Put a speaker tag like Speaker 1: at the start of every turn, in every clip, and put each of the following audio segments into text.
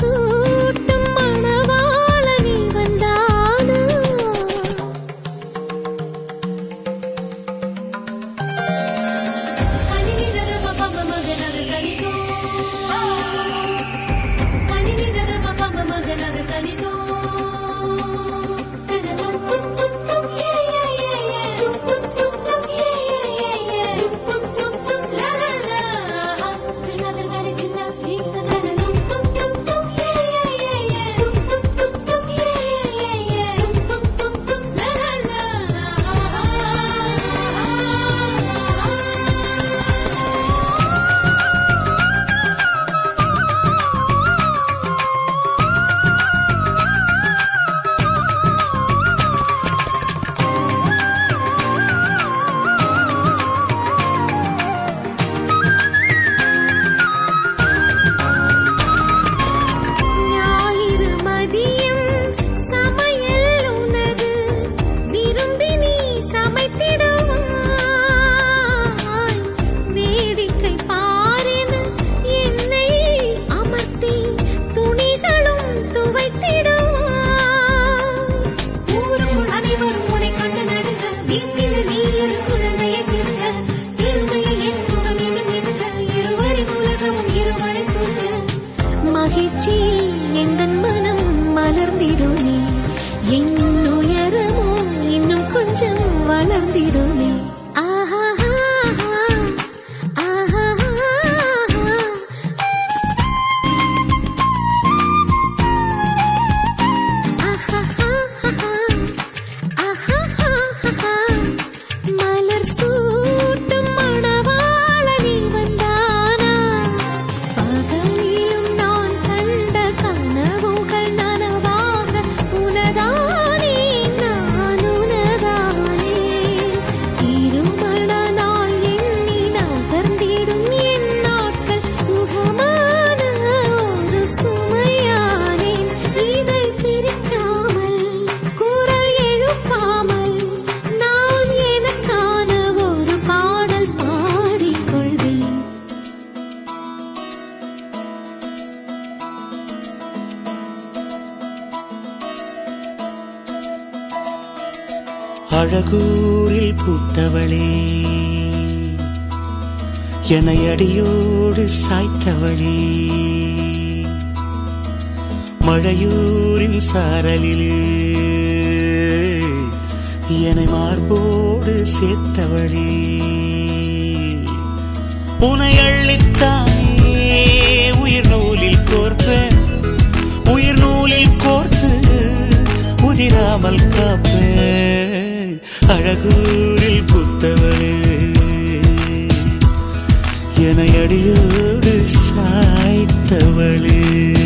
Speaker 1: சூட்டும் மணவாள நீ வந்தானா ஞாயிறு மதியம் சமையல் உனது விரும்பி நீ சமைத்திடுவாய் வேடிக்கை பாரென என்னை அமர்த்தி துணிகளும் துவைத்திடுவாய் ஊருக்குள் அனைவரும் உன்னை கண்டு நடுங்க வீட்டில் நீ ஒரு குழந்தையை சிறுங்க இருமையில் என் முகம் இன்னும் இருங்க இருவரின் உலகமும் இருவரை சொல்ல மகிழ்ச்சியில் எந்தன் மனம் மலர்ந்திடுமே என் உயரமோ இன்னும் கொஞ்சம் வளர்ந்திடுமே ஆஹா ஆஹா மலர் சூட்டும் மணவாள நீ வந்தானா பகலிலும் நான் கண்ட கனவுகள் நனவாக உனதானே நான் உனதானே திருமண நாள் எண்ணி நகர்ந்திடும் என் நாட்கள் சுகமான ஒரு சுமையானேன் இதை பிரிக்காமல் குரல் எழுப்பாமல் நான் எனக்கான ஒரு பாடல் பாடிக்கொள்வேன்
Speaker 2: அழகூரில் பூத்தவளே என அடியோடு சாய்த்தவளே மழையூரின் சாரலிலே என்னை மார்போடு சேர்த்தவளே உனை அள்ளித்தானே உயிர் நூலில் கோர்ப்பேன் உயிர் நூலில் கோர்த்து உதிராமல் காப்பேன் அழகூரில் புத்தவளே என அடியோடு சாய்த்தவளே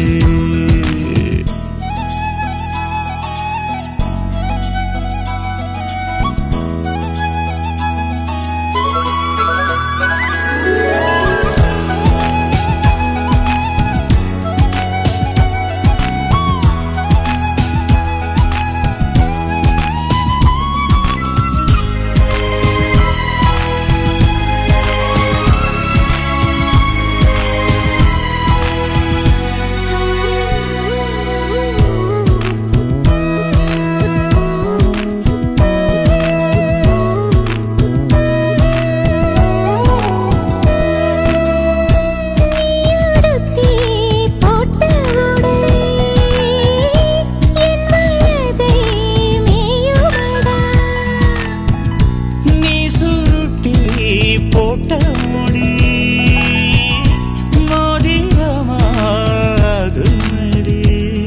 Speaker 1: நீயுடுத்தி போட்ட உடை என் வயதை மேயுமடா
Speaker 2: நீ சுருட்டி போட்ட முடி மோதிரமாகுமடி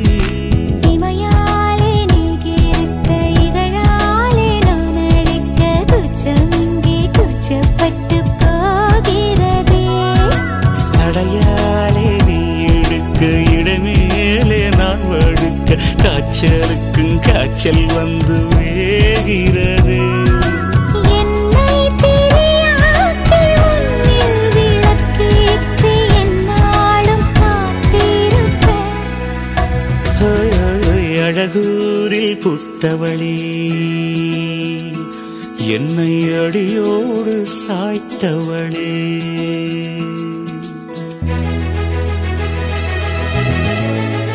Speaker 1: இமையாலே நீ கேட்ட இதழாலே நான் அழைக்க துச்சம் இங்கே கூச்சப்பட்டு போகிறதே
Speaker 2: சடையாலே நீ எடுக்க இடமேலே நான் வடுக்க காய்ச்சலுக்கும் காய்ச்சல் வந்து வேகிறது
Speaker 1: என்னை திரியாக்கி உன்னில் விளக்கேற்றி எந்நாளும் காத்திருப்பேன்
Speaker 2: ஹோய், ஹோய், ஹோய், அழகூரில் புத்தவளே என்னை அடியோடு சாய்த்தவளே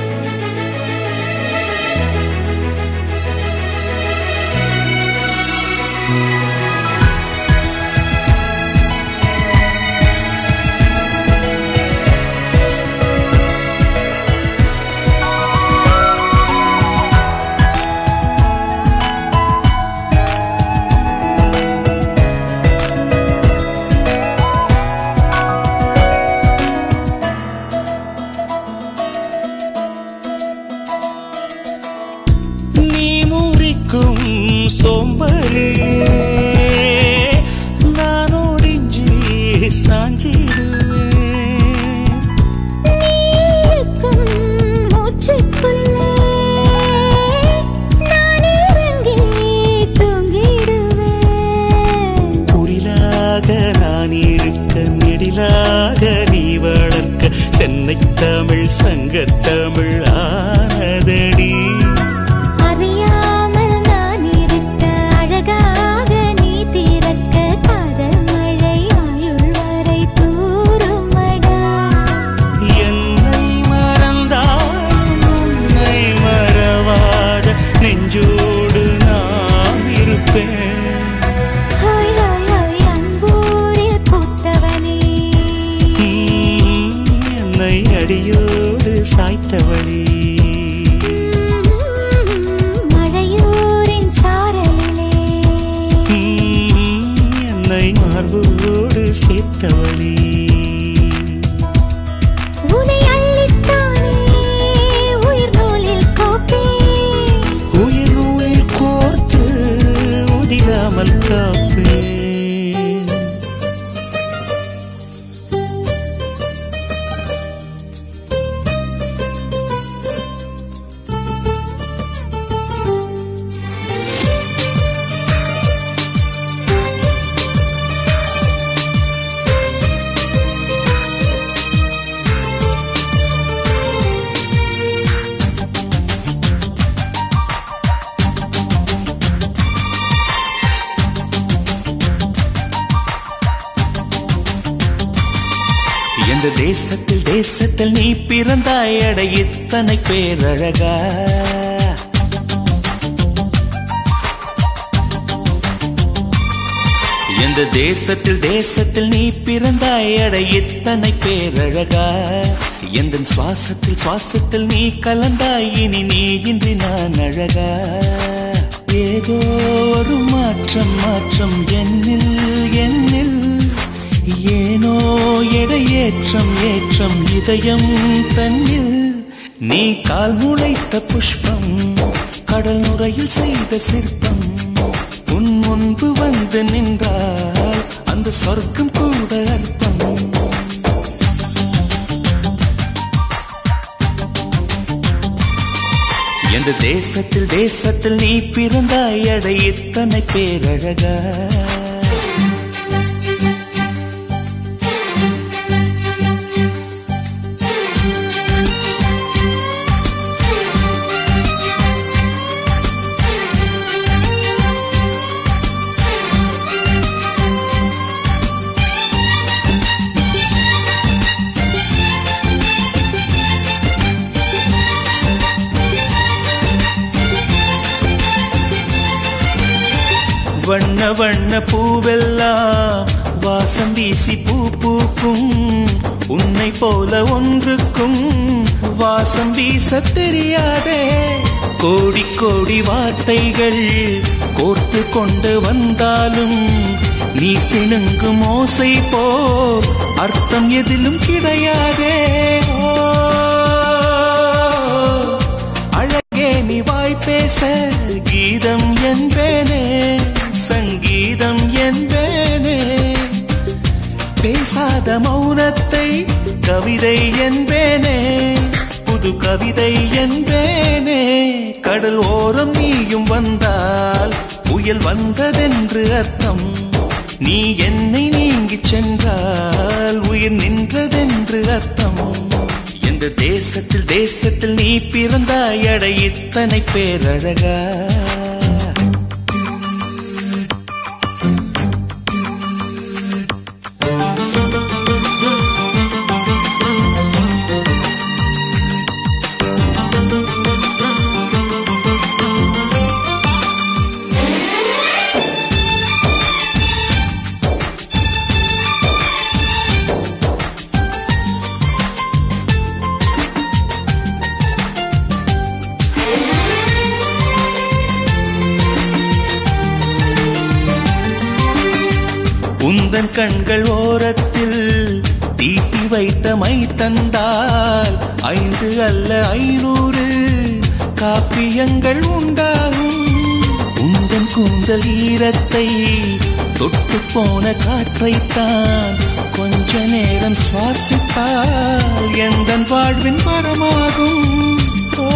Speaker 2: பிடிக்கும் சோம்பலிலே நான் ஒடிஞ்சி சாஞ்சிடுவேன்
Speaker 1: நீக்கும் மூச்சுக்குள்ளே நான் இறங்கி தூங்கிடுவேன்
Speaker 2: குரிலாக நான் இருக்க நெடிலாக நீ வளர்க்க சென்னை தமிழ் சங்கத்தமிழ் ஆனதடி
Speaker 1: அறியாமல் நான் இருக்க அழகாக நீ திறக்க காதல் மழை ஆயுள் வரை தூருமடா
Speaker 2: என்னை மறந்தாலும் உன்னை மறவாத நெஞ்சோடு நான் இருப்பேன்
Speaker 1: ஹாய் ஹாய் ஹாய் அன்பூரில் பூத்தவனே
Speaker 2: உம், என்னை அடியோடு சாய்த்தவளே
Speaker 1: மழையூரின் சாரலிலே
Speaker 2: உம், என்னை மார்போடு சேர்த்தவளே
Speaker 1: உனை அள்ளித்தானே உயிர் நூலில் கோப்பேன்
Speaker 2: உயிர் நூலில் கோர்த்து உதிராமல் காப்பேன் எந்த தேசத்தில் தேசத்தில் நீ பிறந்தாய் அட இத்தனை பேரழகா எந்த தேசத்தில் தேசத்தில் நீ பிறந்தாய் அட இத்தனை பேரழகா எந்த சுவாசத்தில் சுவாசத்தில் நீ கலந்தாய் இனி நீ இன்றி நான் அழகா ஏதோ ஒரு மாற்றம் மாற்றம் என்னில் என்னில் ஏனோ எடை ஏற்றம் ஏற்றம் இதயம் தன்னில் நீ கால் முளைத்த புஷ்பம் கடல் நுரையில் செய்த சிற்பம் உன் முன்பு வந்து நின்றால் அந்த சொர்க்கம் கூட அர்த்தம் எந்த தேசத்தில் தேசத்தில் நீ பிறந்தாய் அட இத்தனை பேரழகா வண்ண வண்ண பூவெல்லாம் வாசம் வீசி பூ பூக்கும் உன்னை போல ஒன்றுக்கும் வாசம் வீச தெரியாதே கோடி கோடி வார்த்தைகள் கோர்த்து கொண்டு வந்தாலும் நீ சிணுங்கும் ஓசை போ அர்த்தம் எதிலும் கிடையாதே ஓ அழகே நீ வாய் பேச கீதம் என்பேனே சங்கீதம் என்பேனே பேசாத மௌனத்தை கவிதை என்பேனே புது கவிதை என்பேனே கடல் ஓரம் நீயும் வந்தால் புயல் வந்ததென்று அர்த்தம் நீ என்னை நீங்கிச் சென்றால் உயிர் நின்றதென்று அர்த்தம் எந்த தேசத்தில் தேசத்தில் நீ பிறந்தாய் அட இத்தனை பேரழகா உந்தன் கண்கள் ஓரத்தில் தீட்டி வைத்த மை தந்தால் ஐந்து அல்ல ஐநூறு காப்பியங்கள் உண்டாகும் கூந்தல் ஈரத்தை தொட்டு போன காற்றைத்தான் கொஞ்ச நேரம் சுவாசித்தால் எந்த வாழ்வின் மரமாகும் ஓ,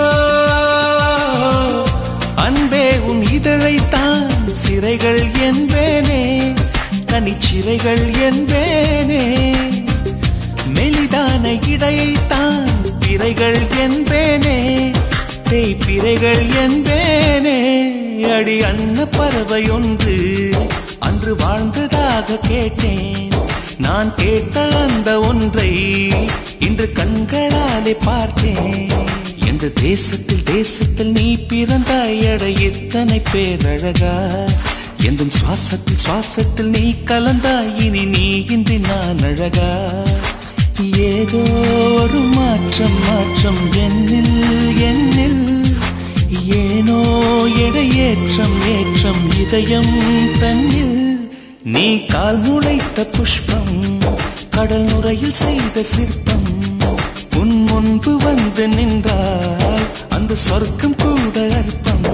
Speaker 2: அன்பே உன் இதழைத்தான் சிறைகள் என்பேனே கனிச்சிறைகள் என்பேனே மெலிதான இடையைத்தான் பிறைகள் என்பேனே தேய்பிறைகள் என்பேனே அடி அன்ன பறவை ஒன்று அன்று வாழ்ந்ததாக கேட்டேன் நான் கேட்ட அந்த ஒன்றை இன்று கண்களாலே பார்த்தேன் எந்த தேசத்தில் தேசத்தில் நீ பிறந்தாய் அட எத்தனை பேரழகா எந்த சுவாசத்தில் சுவாசத்தில் நீ கலந்தாய் இனி நீ இன்றி நான் அழகா ஏதோ ஒரு மாற்றம் மாற்றம் என்னில் என்னில் ஏனோ எடையேற்றம் ஏற்றம் இதயம் தன்னில் நீ கால் முளைத்த புஷ்பம் கடல் நுரையில் செய்த சிற்பம் உன் முன்பு வந்து நின்றால் அந்த சொர்க்கம் கூட அர்த்தம்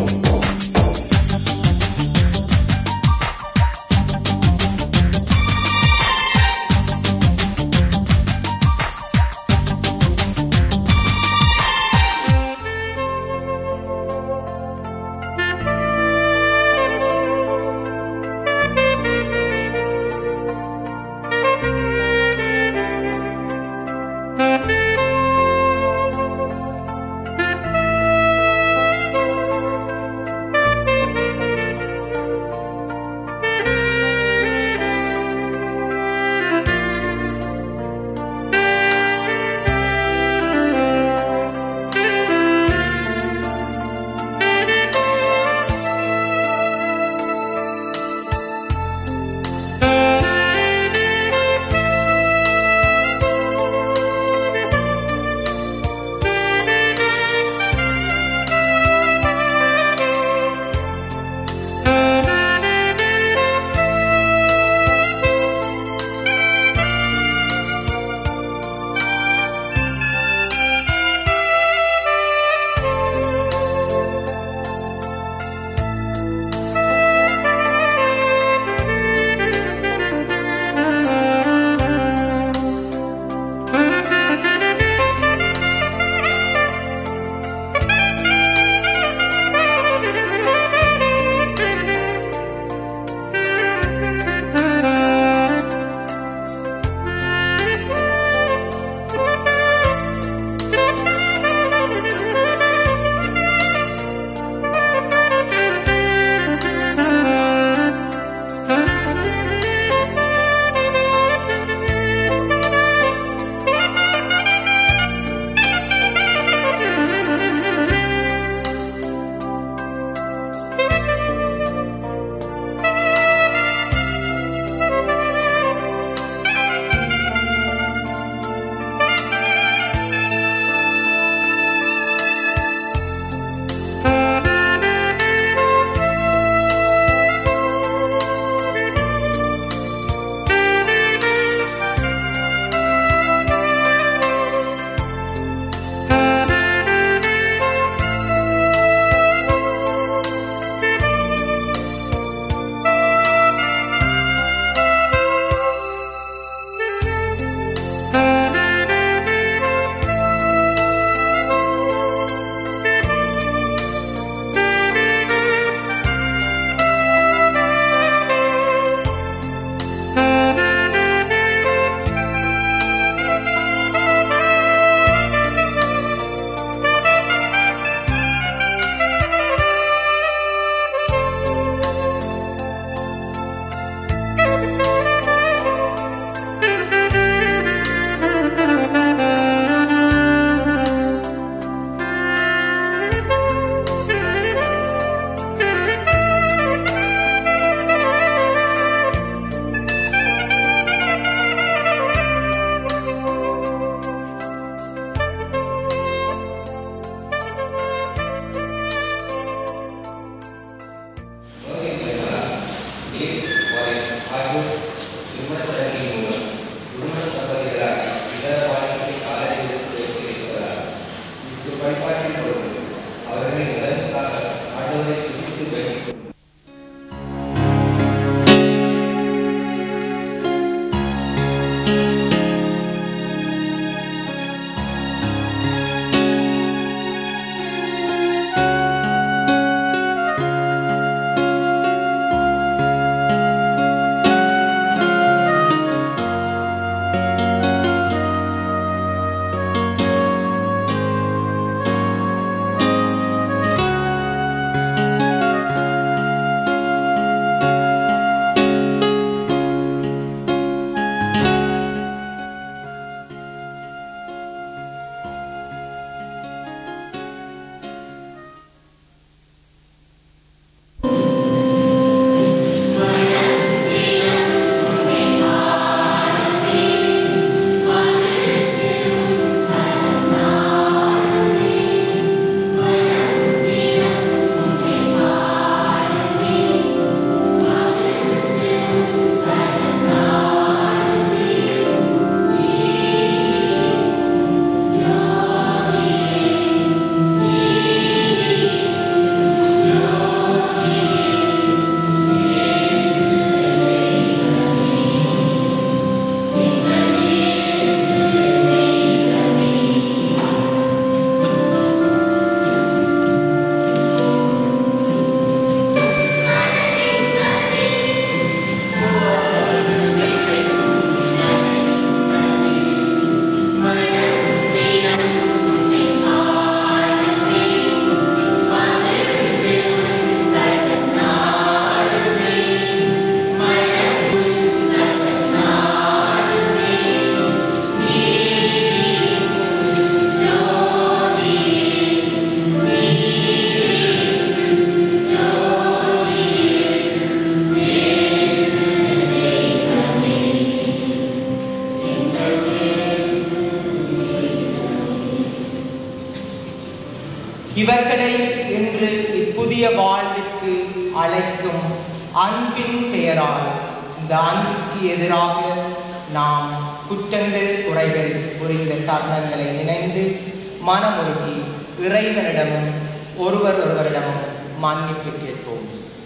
Speaker 3: இவர்களை இன்று இப்புதிய வாழ்விற்கு அழைக்கும் அன்பின் பெயரால் இந்த அன்புக்கு எதிராக நாம் குற்றங்கள் குறைகள் புரிந்த தருணங்களை நினைந்து மனமுருகி இறைவனிடமும் ஒருவர் ஒருவரிடமும் மன்னிப்பு கேட்போம்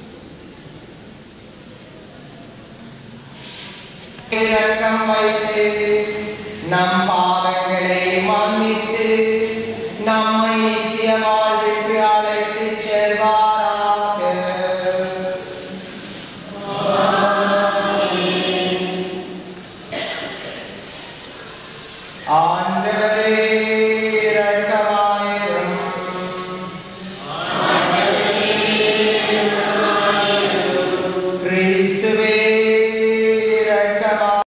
Speaker 3: இரக்கம் வைத்து நம் பாவங்களை மன்னித்து நம்மை நித்திய வாழ்விற்கு அழைத்து செல்வாராக ஆண்டவரே இரக்கமாயிரும் கிறிஸ்துவே இரக்கமாயிரும்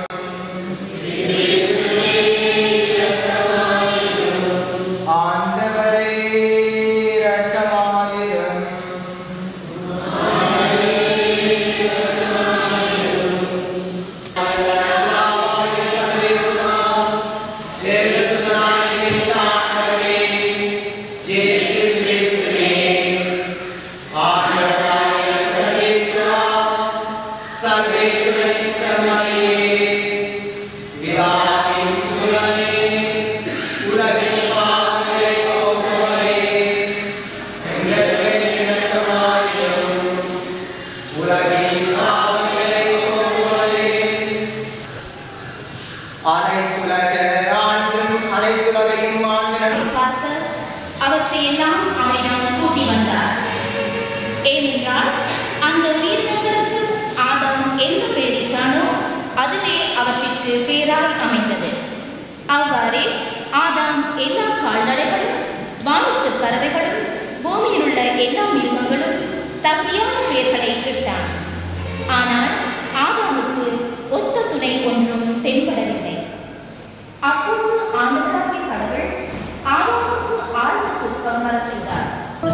Speaker 3: ஆண்டவரே இரக்கமாயிரும் அனைத்துலக ஆண்டும் அனைத்துலகையும் ஆண்டு
Speaker 4: பார்க்க அவற்றை எல்லாம் அவனிடம் கூட்டி வந்தார் ஏனென்றால் அந்த உயிரினங்களுக்கு ஆதாம் எந்த பெயரிட்டானோ அதுவே அவற்றிற்கு பேராய் அமைந்தது அவ்வாறே ஆதாம் எல்லா கால்நடைகளும் வானத்து பறவைகளும் பூமியில் உள்ள எல்லா மிருகங்களும் தகுதியான பெயர்களை இட்டான் ஆனால் ஆதாமுக்கு ஒத்த துணை ஒன்றும் தென்படவில்லை அப்போது ஆண்டவராகிய கடவுள் ஆதாமுக்கு ஆழ்ந்த துக்கம் வர செய்தார்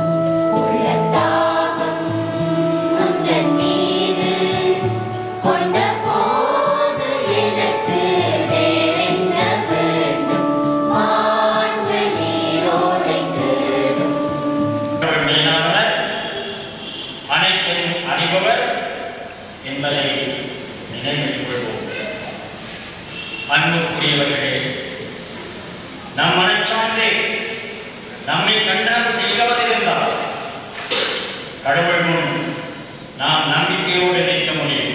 Speaker 1: உள்ளத்தாகம் உந்தன் மீது கொண்ட போது எனக்கு வேறென்ன வேண்டும் மான்கள் நீரோடை தேடும்
Speaker 5: கடவுள் மீனானவர் அனைத்தையும் அறிபவர் என்பதை நினைவில் கொள்வோம் அன்புக்குரியவர்களே நம் மனச்சான்றே நம்மை கண்டனம் செய்தவர் இருந்தால் கடவுள் முன் நாம் நம்பிக்கையோடு நிற்க முடியும்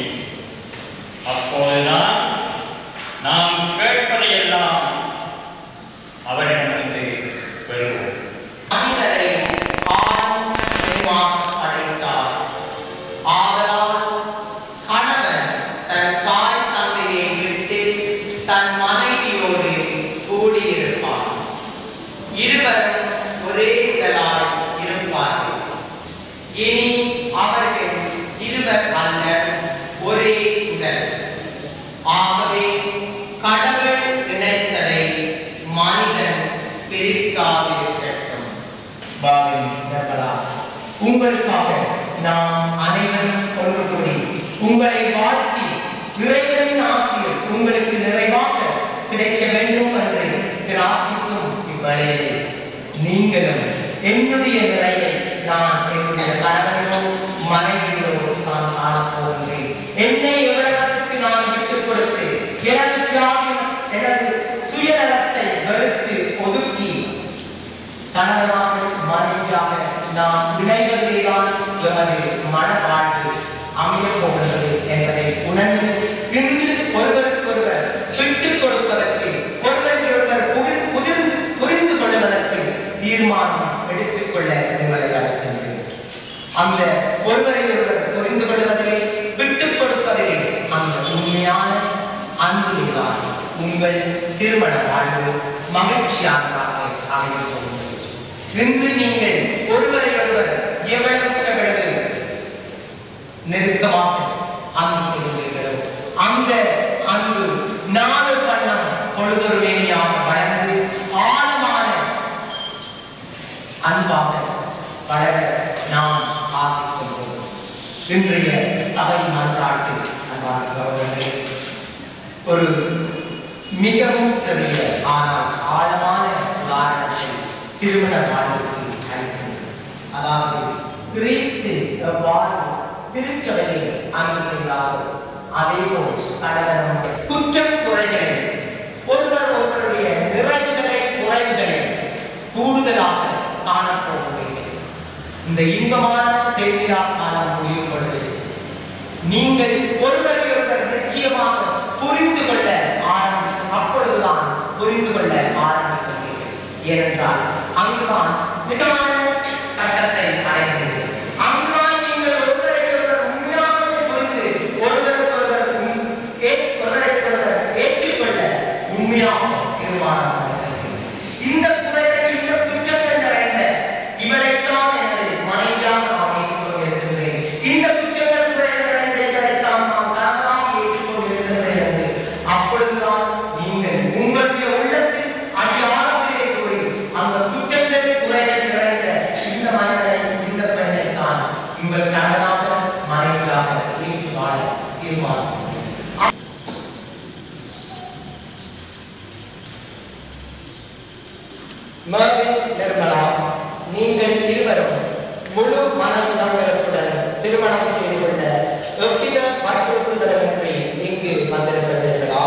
Speaker 5: அப்போதுதான் நாம் கேட்பதையெல்லாம் அவரிடமிருந்து பெறுவோம்
Speaker 3: மனிதரை ஆணும் பெண்ணுமாக படைத்தார் ஆதலால் கணவன் தன் தாய் தந்தையை விட்டு தன் மனைவியோடு கூடியிருப்பார் இருவரும் ஒரே உடலாய் இருப்பார்கள் இனி அவர்கள் இருவர் அல்ல ஒரே உடல் ஆகவே கடவுள் இணைத்ததை மனிதன் பிரிக்காதிருக்கட்டும் பாவின் நிர்மலா, உங்களுக்காக நாம் அனைவரும் ஒன்று கூடி உங்களை வாழ்த்தி இறைவனின் ஆசிரியர் உங்களுக்கு நிறைவாக கிடைக்க வேண்டும் என்று பிரார்த்திக்கும் இவ்வளையிலே நீங்களும் என்னுடைய நிறைவை நான் என்னுடைய கணவனோ மனைவியோ நான் காணப் போகின்றேன் என்னை இவர்களுக்கு நான் விட்டுக் கொடுத்து எனது சுயாதீனம் எனது சுயநலத்தை வெறுத்து ஒதுக்கி கணவனாக மனைவியாக நாம் இணைவதில்தான் எமது மனவாழ்வு அமையப் போகிறது என்பதை உணர்ந்து இன்று ஒருவருக்கொருவர் விட்டுக் கொடுப்பதற்கு ஒருவருக்கொருவர் புரி- புரிந்து புரிந்து கொள்வதற்கு தீர்மானம் எடுத்துக்கொள்ள உங்களை அழைக்கின்றேன் அந்த ஒருவரை ஒருவர் புரிந்து கொள்வதிலே விட்டுக் கொடுப்பதிலே அந்த உண்மையான அன்பில்தான் உங்கள் திருமண வாழ்வு மகிழ்ச்சியானதாக அமையப் போகிறது இன்று நீங்கள் ஒருவரை ஒருவர் எவ்வளவுக்கு எவ்வளவு நெருக்கமாக அன்பு செய்கிறீர்களோ அந்த அன்பு நாலு வண்ணம் பொழுதொருமையாக வளர்ந்து ஆழமான அன்பாக வளர நாம் ஆசிக்கின்றோம் இன்றைய சபை மன்றாட்டு அன்பான சகோதரர்களே ஒரு மிகவும் சிறிய ஆனால் ஆழமான உதாரணத்தை திருமண வாழ்வுக்கு அதாவது கிறிஸ்து எவ்வாறு திருச்சபையை அன்பு செய்தாரோ அதே போல் கணவன் குற்றம் குறைகளை ஒருவர் ஒருவருடைய நிறைவுகளை குறைவுகளை கூடுதலாக காணப்போகிறீர்கள் இந்த இன்பமான தேர்விழா காலம் முடியும் பொழுது நீங்கள் ஒருவரை ஒருவர் நிச்சயமாக புரிந்து கொள்ள ஆரம்பிக்கும் அப்பொழுதுதான் புரிந்து கொள்ள ஆரம்பிக்கிறீர்கள் ஏனென்றால் அங்குதான் மிகமான கட்டத்தை அடைகிறீர்கள் அங்குதான் நீங்கள் ஒருவரை ஒருவர் உண்மையாகவே புரிந்து ஒருவருக்கு ஒருவர் உண்- ஏ- ஒருவருக்கு ஒருவர் ஏற்றுக்கொள்ள உண்மையாக தீர்மானம் எடுக்கிறீர்கள். இந்த குறைகள் இந்த குற்றங்கள் நிறைந்த இவளைத்தான் எனது மனைவியாக நான் ஏற்றுக்கொண்டிருக்கிறேன் இந்த குற்றங்கள் குறைகள் நிறைந்த இவளைத்தான் நான் கணவனாக ஏற்றுக்கொண்டிருக்கிறேன் என்று அப்பொழுதுதான் நீங்கள் உங்களுடைய உள்ளத்தில் அடியாளத்திலே கூறி அந்த குற்றங்கள் குறைகள் நிறைந்த இந்த மனிதனை இந்த பெண்ணை தான் உங்கள் கணவனாக மனைவியாக ஏற்று வாழ தீர்மானம் மர்வின் நிர்மலா நீங்கள் இருவரும் முழு மனசுதங்களுடன் திருமணம் செய்து கொள்ள எவ்வித வற்புறுத்துதலுமின்றி இங்கு வந்திருக்கிறீர்களா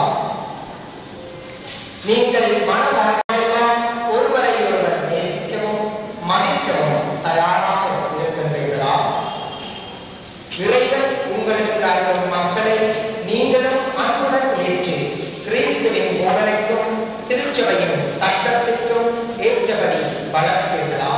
Speaker 3: நீங்கள் மன வாழ்க்கையெல்லாம் ஒருவரை ஒருவர் நேசிக்கவும் மதிக்கவும் தயாராக இருக்கின்றீர்களா இறைவன் உங்களுக்கு அருளும் மக்களை நீங்களும் அன்புடன் ஏற்று கிறிஸ்துவின் போதனைக்கும் திருச்சபையின் சட்டத்திற்கும் ஏற்றபடி வளர்ப்பீர்களா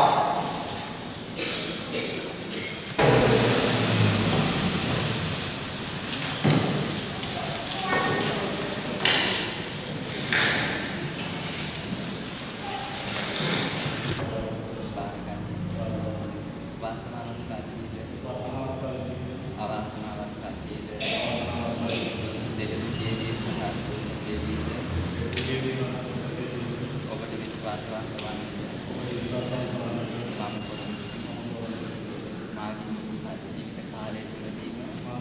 Speaker 6: වාසනාවන් කල්පීද අවාසනාවන් කල්පීද දෙවියන්ගේ සහ සුවසේවීද ඔබට විශ්වාසවන්ත වන්නේ මම කරමි මාගේ ජීවිත කාලය තුළදීම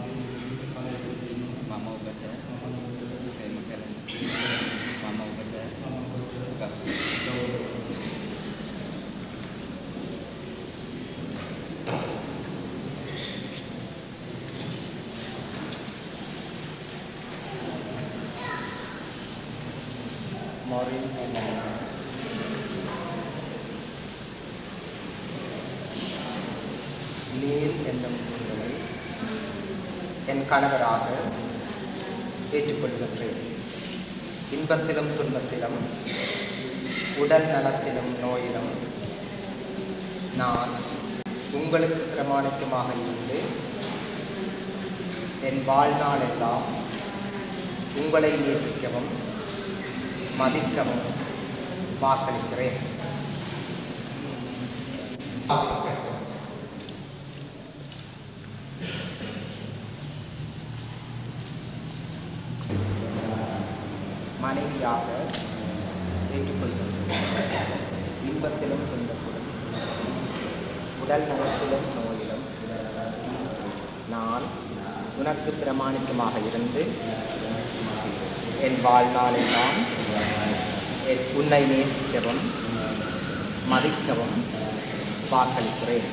Speaker 6: මම ඔබට ප්‍රේම කරමි මම ඔබට ගෞරවයි
Speaker 3: Maureen and Anna. நீர் என்னும் உங்களை என் கணவராக ஏற்றுக்கொள்கின்றேன் இன்பத்திலும் துன்பத்திலும் உடல் நலத்திலும் நோயிலும் நான் உங்களுக்கு பிரமாணிக்கமாக இருந்து என் வாழ்நாள் எல்லாம் உங்களை நேசிக்கவும் மதிக்கவும் வாக்களிக்கிறேன் மனைவியாக ஏற்றுக்கொள்கிறேன் இன்பத்திலும் துன்பத்திலும் உடல் நலத்திலும் நோயிலும் நான் உனக்கு பிரமாணிக்கமாக இருந்து என் வாழ்நாளெல்லாம் என் உன்னை நேசிக்கவும் மதிக்கவும் வாக்களிக்கிறேன்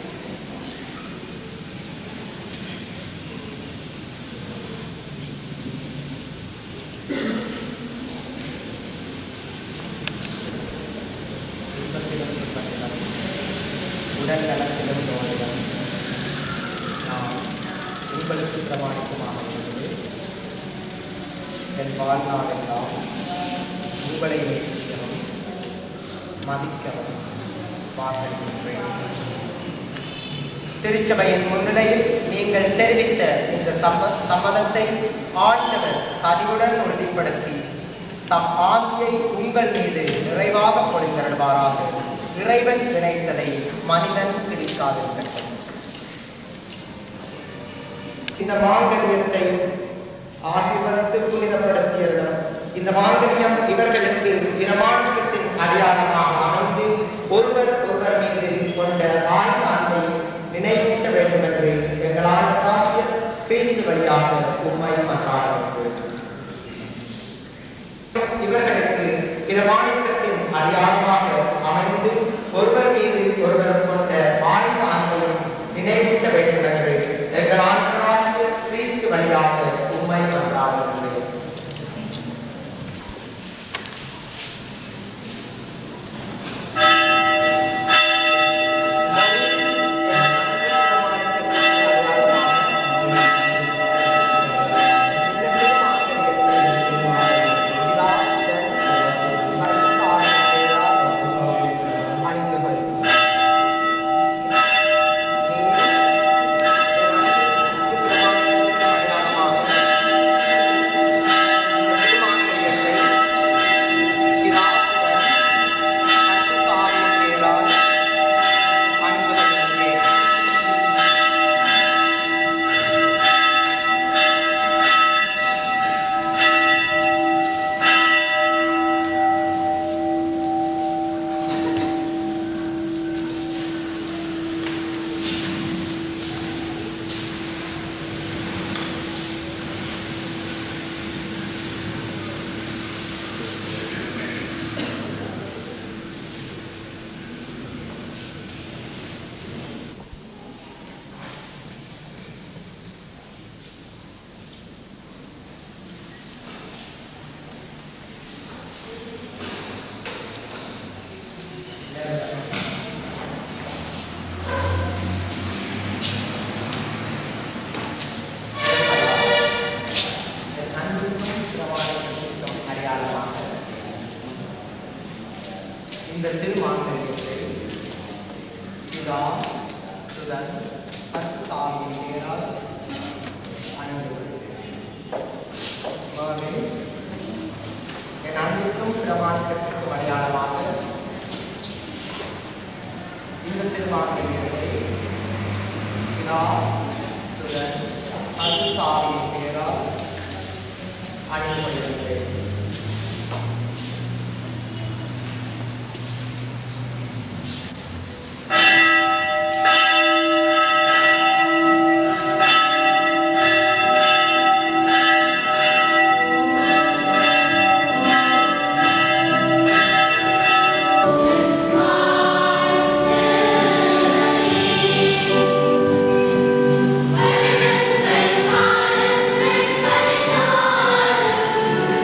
Speaker 3: இன்பத்திலும் துன்பத்திலும் உடல் நலத்திலும் நோயிலும் நான் உங்களுக்கு பிரமாணிக்கமாக இருந்து என் வாழ்நாளெல்லாம் உங்களை நேசிக்கவும் மதிக்கவும் வாக்களிக்கின்றேன் திருச்சபையின் முன்னிலையில் நீங்கள் தெரிவித்த இந்த சம்ம சம்மதத்தை ஆண்டவர் கனிவுடன் உறுதிப்படுத்தி தம் ஆசையை உங்கள் மீது நிறைவாக பொழிந்தருள்வாராக இறைவன் இணைத்ததை மனிதன் பிரிக்காதிருக்கட்டும் இந்த மாங்கல்யத்தை ஆசீர்வதித்து புனிதப்படுத்தியவர்கள் இந்த மாங்கல்யம் இவர்களுக்கு பிரமாணிக்கத்தின் அடையாளமாக அமைந்து ஒருவர் ஒருவர் மீது கொண்ட ஆழ்ந்த அன்பை நினைவூட்ட வேண்டும் என்று எங்கள் ஆண்டவராகிய கிறிஸ்து வழியாக உண்மை மன்றாடுகிறது இவர்களுக்கு பிரமாணிக்கத்தின் அடையாளமாக அமைந்து ஒருவர் மீது ஒருவர் கொண்ட ஆழ்ந்த பிதா சுதன் பரிசுத்தாவியின் பெயரால் அனுமதிக்கிறேன் என் அன்பிற்கும் பிரமாணிக்கத்திற்கும் அடையாளமாக இந்த திருவாக்கியத்தை பிதா சுதன் பரிசுத்தாவியின் பெயரால் அனுமதிக்கிறேன்
Speaker 1: ஆ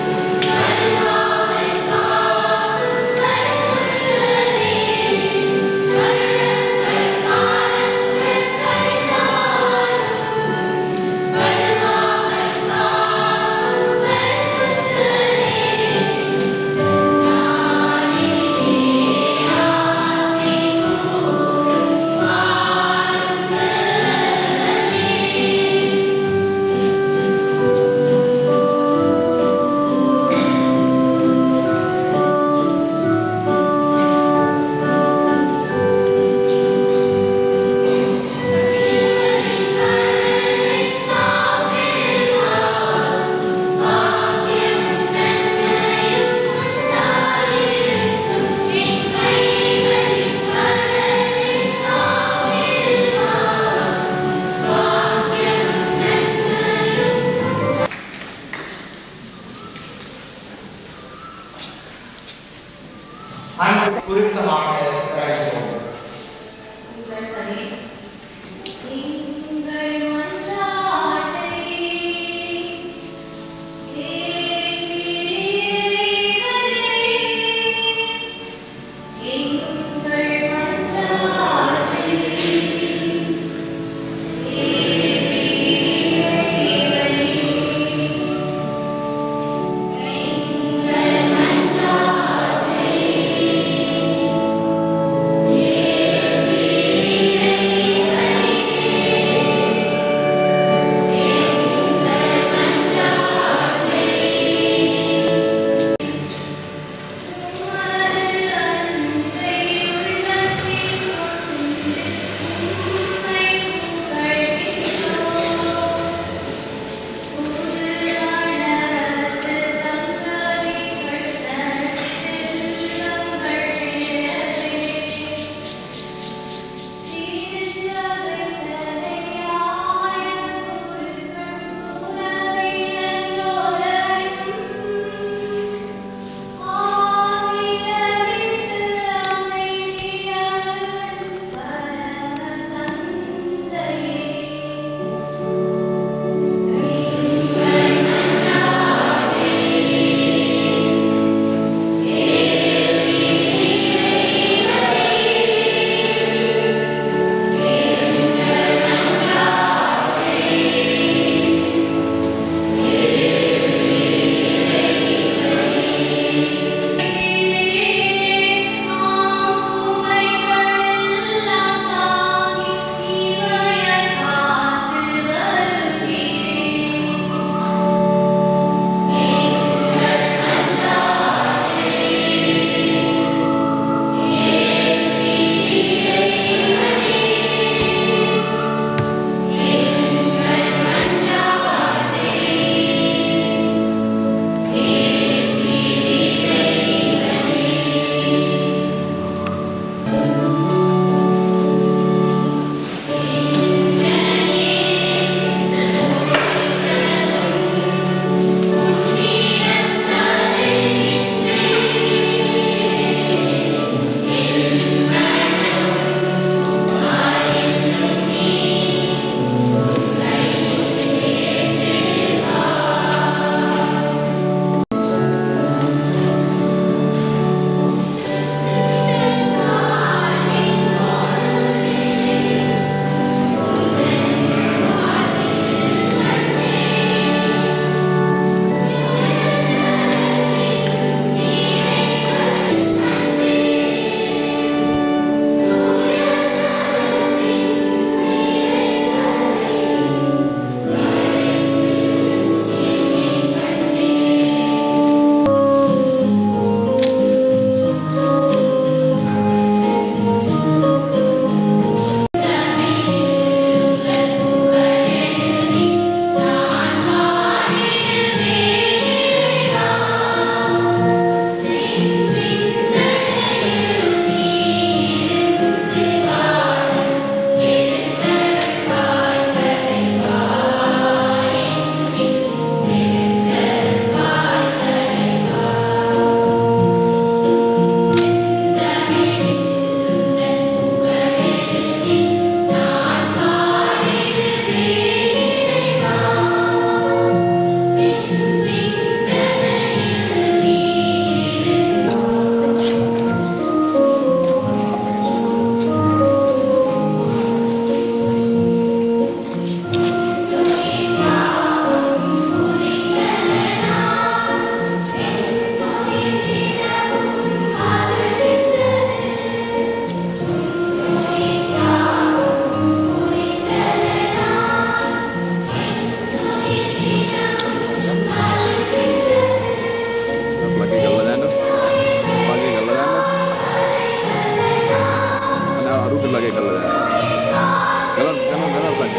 Speaker 7: Baru lagi kalau Jalan, jalan, jalan lagi.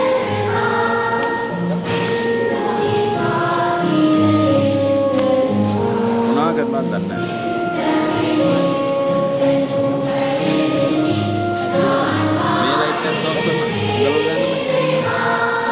Speaker 7: මොනාගත් මන් දන්න මේ ලයිට් එක ඔෆ් කරන්න ගලව ගන්න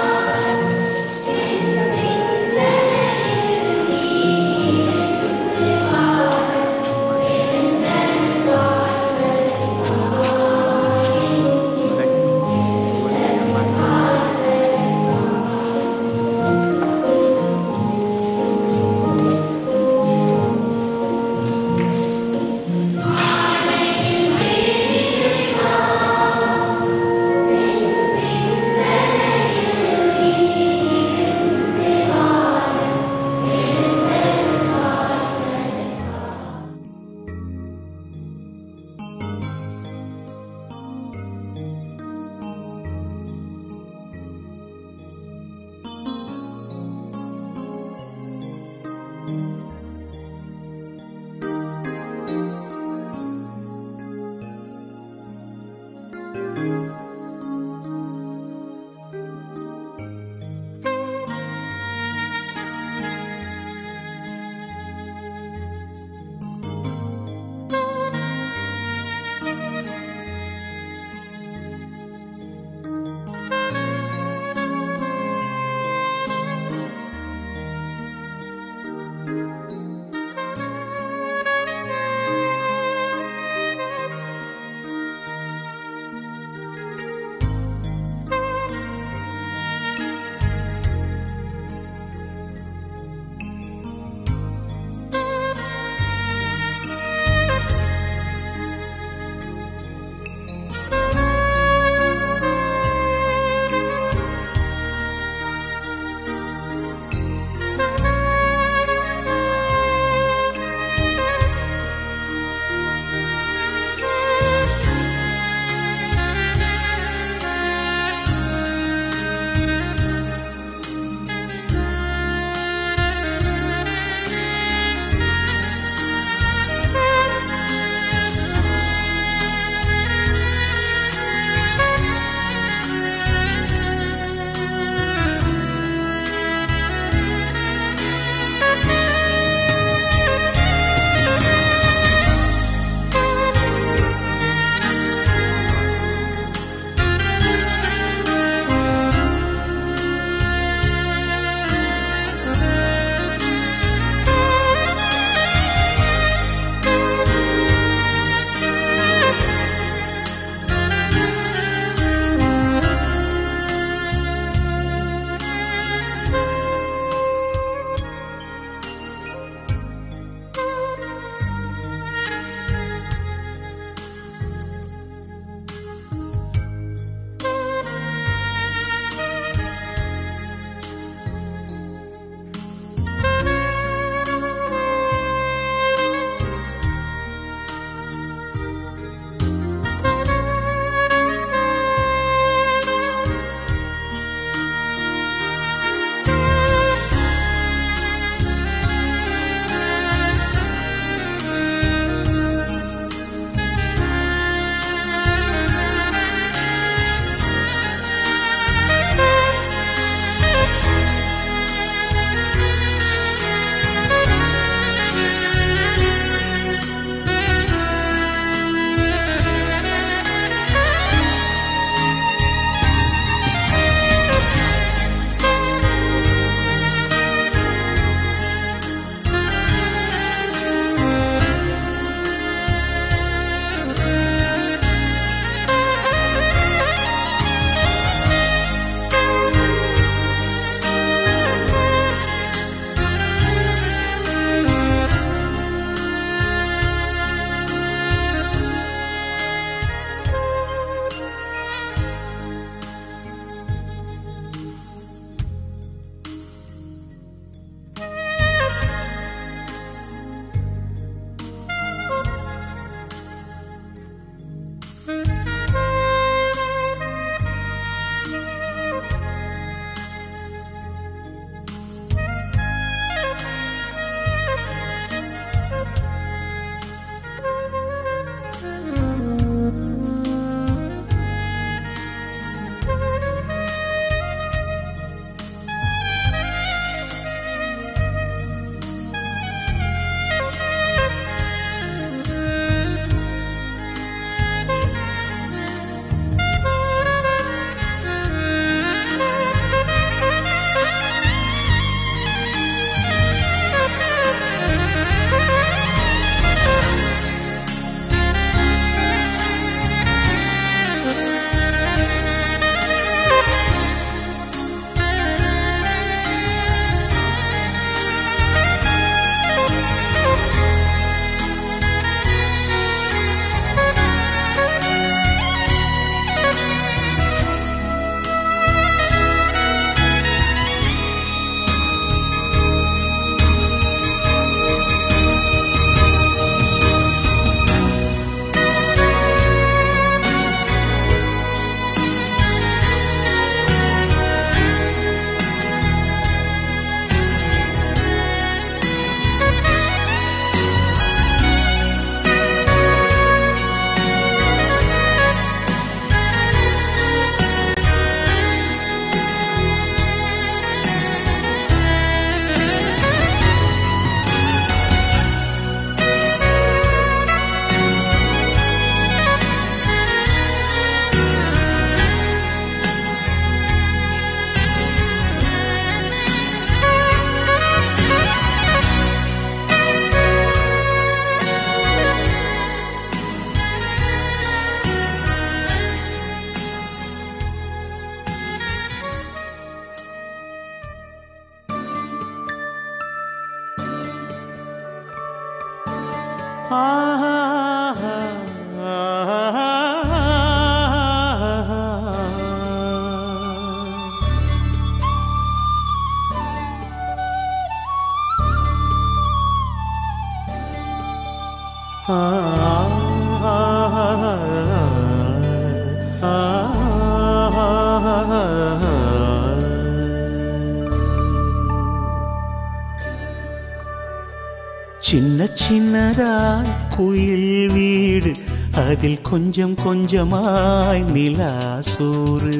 Speaker 2: சின்ன சின்னதாய் குயில் வீடு அதில் கொஞ்சம் கொஞ்சமாய் நிலா சோறு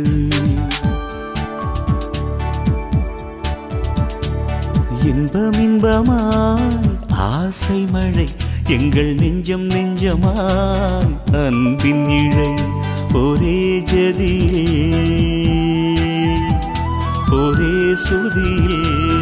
Speaker 2: இன்பம் இன்பமாய் ஆசை மழை எங்கள் நெஞ்சம் நெஞ்சமாய் அன்பின் இழை ஒரே ஜதியில் ஒரே சுதியில்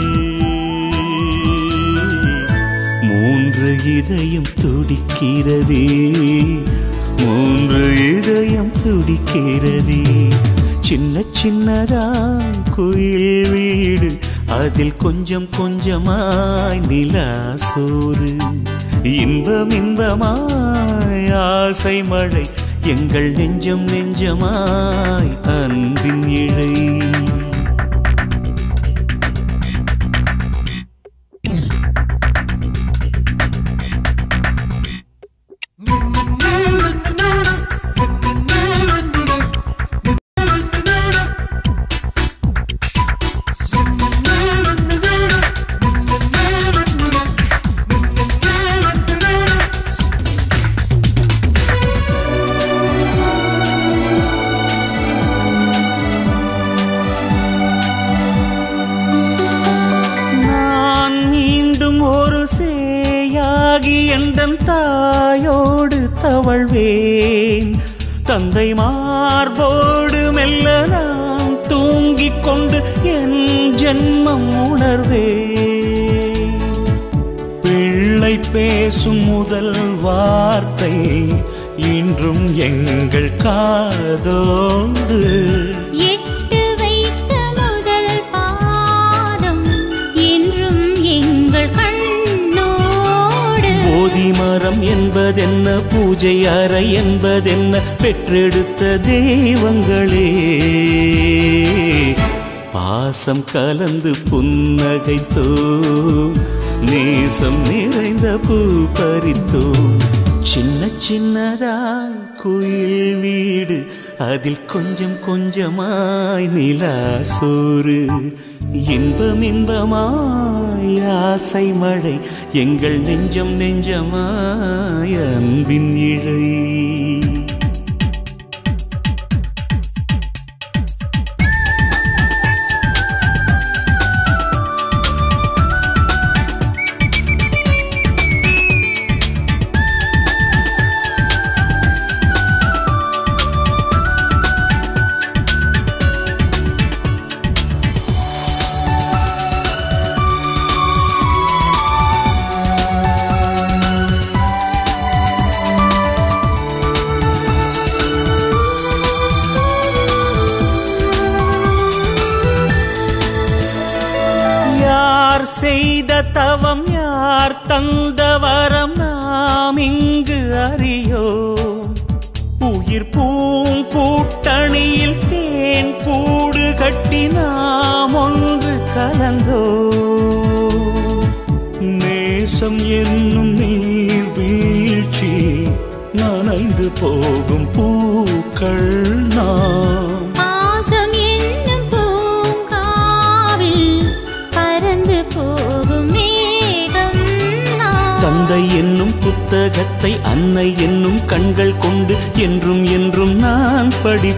Speaker 2: மூன்று இதயம் துடிக்கிறதே மூன்று இதயம் துடிக்கிறதே சின்ன சின்னதாய் குயில் வீடு அதில் கொஞ்சம் கொஞ்சமாய் நிலா சோறு இன்பம் இன்பமாய் ஆசை மழை எங்கள் நெஞ்சம் நெஞ்சமாய் அன்பின் இழை நான் மீண்டும் ஒரு சேயாகி எந்தன் தாயோடு தவழ்வேன் தந்தை மார்போடு மெல்ல நான் தூங்கிக் கொண்டு என் ஜென்மம் உணர்வேன் பிள்ளை பேசும் முதல் வார்த்தை இன்றும் எங்கள் காதோடு
Speaker 1: எட்டு வைத்த முதல் பாதம் என்றும் எங்கள் கண்ணோடு
Speaker 2: போதி மரம் என்பதென்ன பூஜை அறை என்பதென்ன பெற்றெடுத்த தெய்வங்களே பாசம் கலந்து புன்னகைத்தோ நேசம் நிறைந்த பூ பறித்தோ சின்ன சின்னதாய் குயில் வீடு அதில் கொஞ்சம் கொஞ்சமாய் நிலா சோறு இன்பம் இன்பமாய் ஆசை மழை எங்கள் நெஞ்சம் நெஞ்சமாய் அன்பின் இழை யார் செய்த தவம் யார் தந்த வரம் நாம் இங்கு அறியோம் உயிர் பூங்கூட்டணியில் தேன் கூடு கட்டி நாம் ஒன்று கலந்தோ நேசம் என்னும் நீர் வீழ்ச்சி நனைந்து போகும் பூக்கள் நாம்
Speaker 1: பாசம் என்னும் பூங்காவில் பறந்து போகும் மேகம் நான்.
Speaker 2: தந்தை என்னும் புத்தகத்தை அன்னை என்னும் கண்கள் கொண்டு என்றும் என்றும் நான்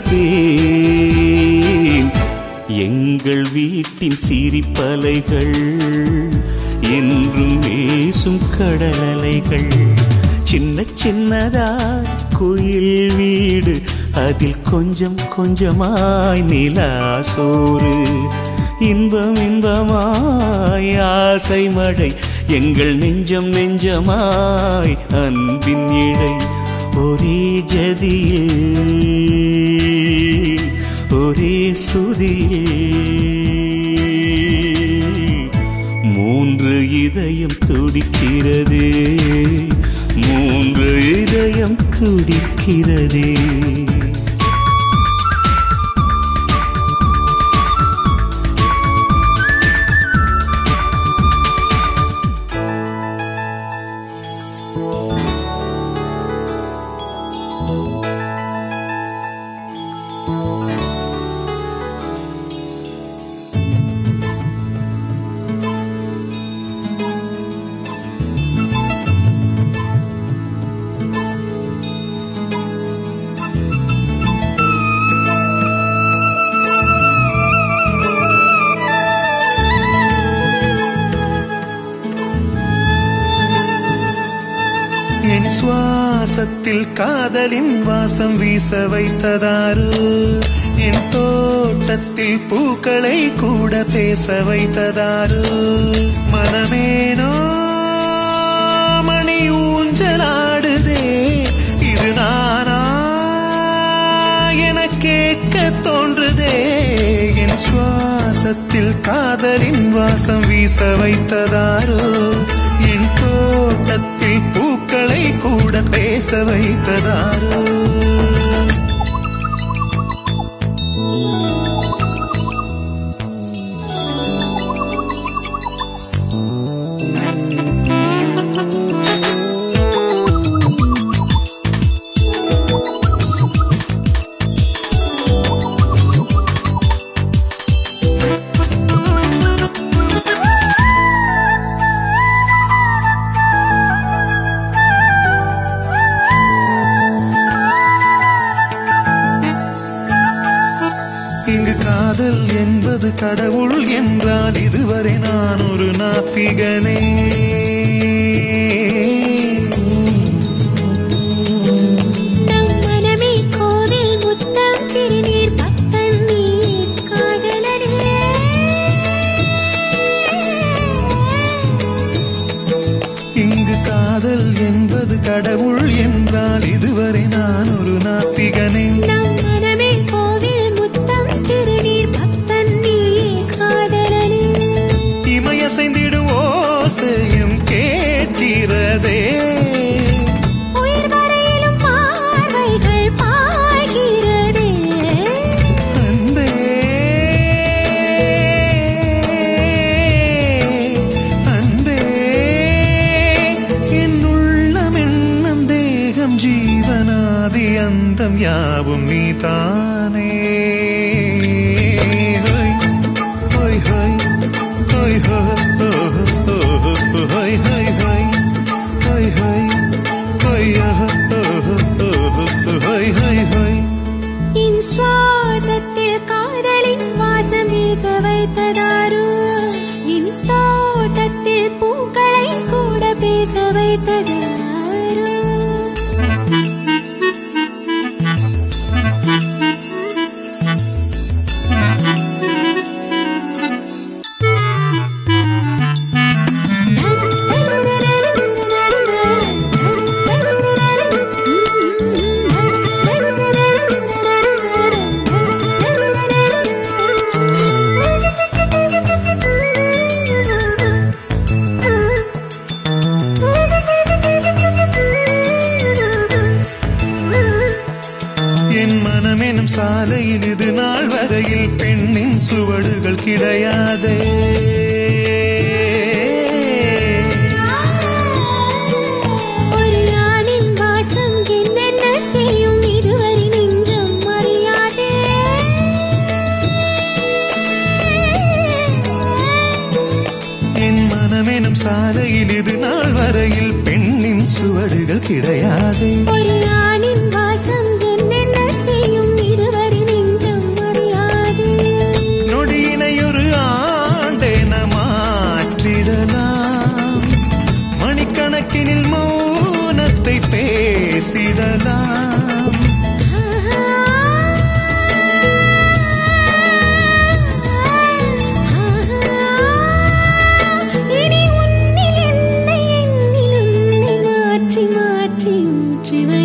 Speaker 2: படிப்பேன் எங்கள் வீட்டின் சிரிப்பலைகள் என்றும் பேசும் கடலலைகள் சின்ன சின்னதா குயில் வீடு அதில் கொஞ்சம் கொஞ்சமாய் நிலா சோறு இன்பம் இன்பமாய் ஆசை மழை எங்கள் நெஞ்சம் நெஞ்சமாய் அன்பின் இழை ஒரே ஜதியில் ஒரே சுதியில் மூன்று இதயம் துடிக்கிறதே மூன்று இதயம் துடிக்கிறதே என் சுவாசத்தில் காதலின் வாசம் வீச வைத்ததாரு என் தோட்டத்தில் பூக்களை கூட பேச வைத்ததாரு மனமேனோ மணி ஊஞ்சலாடுதே இது நானா என கேட்க தோன்றுதே என் சுவாசத்தில் காதலின் வாசம் வீச வைத்ததாரோ என் தோட்டத்தில் பூக்களை கூட பேச வைத்ததாரோ இங்கு காதல் என்பது கடவுள் என்றால் இதுவரை நான் ஒரு நாத்திகனே
Speaker 1: நம் மனமே கோவில் முத்தம் திருநீர் பக்தன் நீ காதலனே
Speaker 2: இங்கு காதல் என்பது கடவுள் என்றால் இதுவரை நான் ஒரு நாத்திகனே
Speaker 1: நம் மனமே கோவில் முத்தம் திருநீர் பக்தன் நீ காதலனே
Speaker 2: இமையசைந்திடும் ஓசையும் கேட்கிறதே
Speaker 1: உயிர் வரையிலும் பார்வைகள் பாய்கிறதே
Speaker 2: அன்பே அன்பே என் உள்ளம் எண்ணம் தேகம் ஜீவனாதி அந்தம் யாவும் நீதானே ஹோய் ஹோய் ஹோய் ஹோய் ஹோய் ஹோய் ஹோய் ஹோய் ஹோய் ஹோய் ஹோய் ஹோய் ஹோய்
Speaker 1: என் சுவாசத்தில் காதலின் வாசம் வீச வைத்ததாரு என் தோட்டத்தில் பூக்களை கூட பேச வைத்ததாரு
Speaker 2: என் மனமெனும் சாலையில் இது நாள் வரையில் பெண்ணின் சுவடுகள் கிடையாதே
Speaker 1: ஒரு நாளின் வாசம் என்னென்ன செய்யும் இதுவரை நெஞ்சம் அறியாதே
Speaker 2: என் மனமெனும் சாலையில் இது நாள் வரையில் பெண்ணின் சுவடுகள் கிடையாதே
Speaker 1: ஒரு நாளின் வாசம் என்னென்ன செய்யும் இதுவரை நெஞ்சம் அறியாதே
Speaker 2: நொடியினை ஒரு ஆண்டென மாற்றிடலாம் மணிக்கணக்கினில் மௌனத்தை பேசிடலாம்
Speaker 1: இனி உன்னில் என்னை என்னில் உன்னை மாற்றி மாற்றி ஊற்றி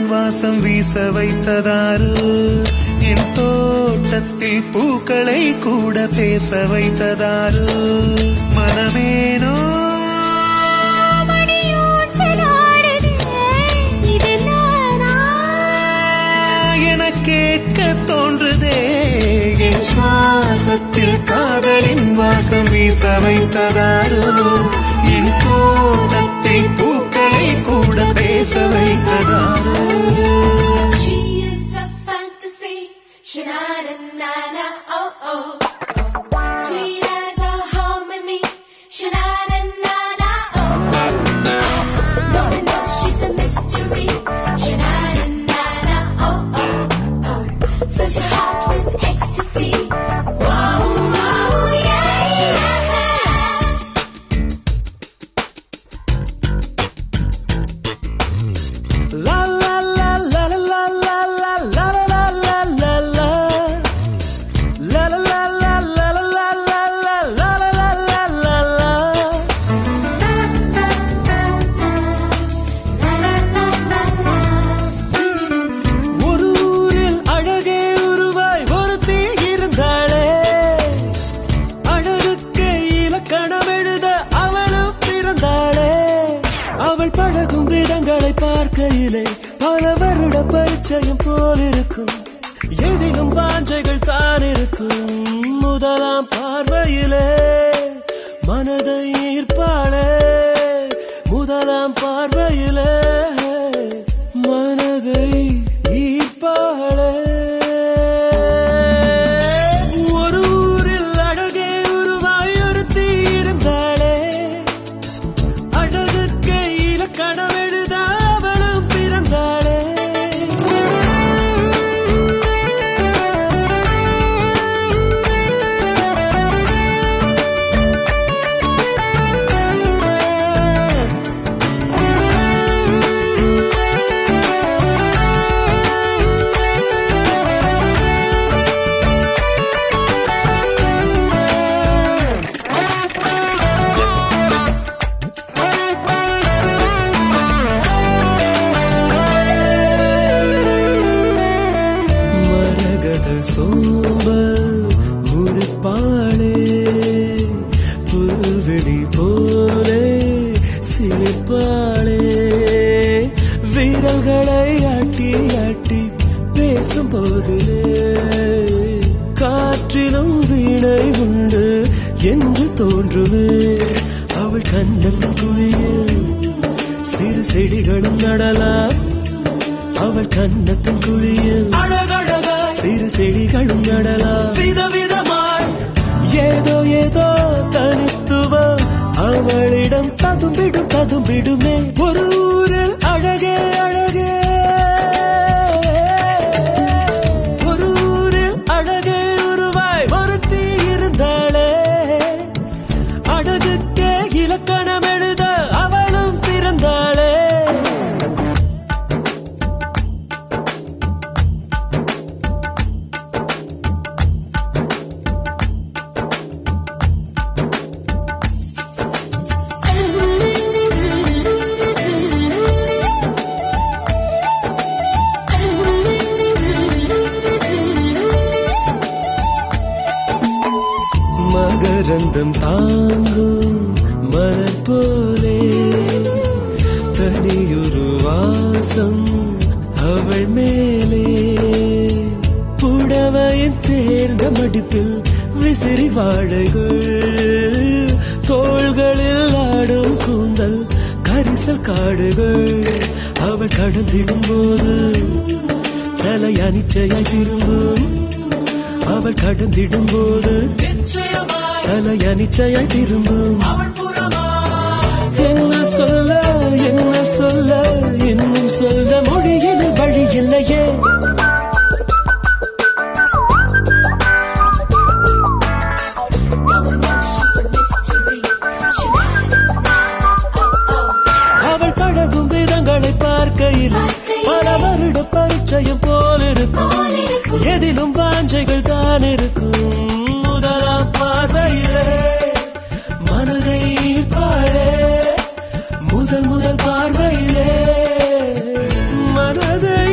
Speaker 2: வாசம் வீச வைத்ததாரு என் தோட்டத்தில் பூக்களை கூட பேச வைத்ததாரு மனமேனோ என கேட்க தோன்றுதே என் சுவாசத்தில் காதலின் வாசம் வீச வைத்ததாரோ என் தோட்டத்தில் பூக்களை கூட பேச வைத்ததாரோ
Speaker 1: She is a fantasy. Sha-na-na-na-na, oh oh. Sweet as a harmony. Sha-na-na-na-na, oh oh. No one knows she's a mystery. Sha-na-na-na-na, oh oh oh. Fills your heart with ecstasy. Wow, wow, yeah, yeah.
Speaker 2: La la la la la la la la la la la la la la La la la la la la la la la la la la la la ஒரு ஊரில் அழகே உருவாய் ஒருத்தி இருந்தாளே அழகுக்கு இலக்கணம் எழுத அவளும் பிறந்தாளே அவள் பழகும் விதங்களை பார்க்கையிலே பல வருட பரிச்சயம் போல் இருக்கும் எதிலும் வாஞ்சைகள் தான் இருக்கும் முதலாம் பார்வையிலே மனதை ஈர்ப்பாளே முதலாம் பார்வையிலே மனதை ஈர்ப்பாளே ஒரு ஊரில் அழகே உருவாய் ஒருத்தி இருந்தாளே அழகுக்கு இலக்கணம் எழுத அவளும் பிறந்தாளே மரகத சோம்பல் முறிப்பாளே புல்வெளி போலே சிரிப்பாளே வீரல்களை ஆட்டி ஆட்டி பேசும் போதிலே காற்றிலும் வீணை உண்டு என்று தோன்றுமே அவள் கண்ணத்தின் குழியில் சிறு செடிகளும் நடலாம் அவள் கண்ணத்தின் குழியில் அழகழகா சிறு செடிகளும் நடலாம் விதவிதமாய் ஏதோ ஏதோ தனித்துவம் அவளிடம் ததும்பிடும் ததும்பிடுமே ஒரு ஊரில் அழகே அழகே ஒரு ஊரில் அழகே உருவாய் ஒருத்தி இருந்தாளே அழகுக்கே இலக்கணம் எழுத அவளும் பிறந்தாளே மகரந்தம் தாங்கும் மலர் போலே தனியொரு வாசம் அவள் மேலே புடவையின் தேர்ந்த மடிப்பில் விசிறி வாழைகள் தோள்களில் ஆடும் கூந்தல் கரிசல் காடுகள் அவள் கடந்திடும் போது தலை அனிச்சையாய் திரும்பும் அவள் கடந்திடும் போது தலை அனிச்சையாய் திரும்பும் என்ன சொல்ல என்ன சொல்ல இன்னும் சொல்ல மொழியில் வழி இல்லையே
Speaker 1: No one knows she's a mystery. Sha-na-na-na-na, oh oh.
Speaker 2: அவள் பழகும் விதங்களை பார்க்கையில் பல வருட பரிச்சயம் போல் இருக்கும் எதிலும் வாஞ்சைகள் தான் இருக்கும் முதலாம் பார்வையிலே மனதை ஈர்ப்பாளே முதல் முதல் பார்வையிலே மனதை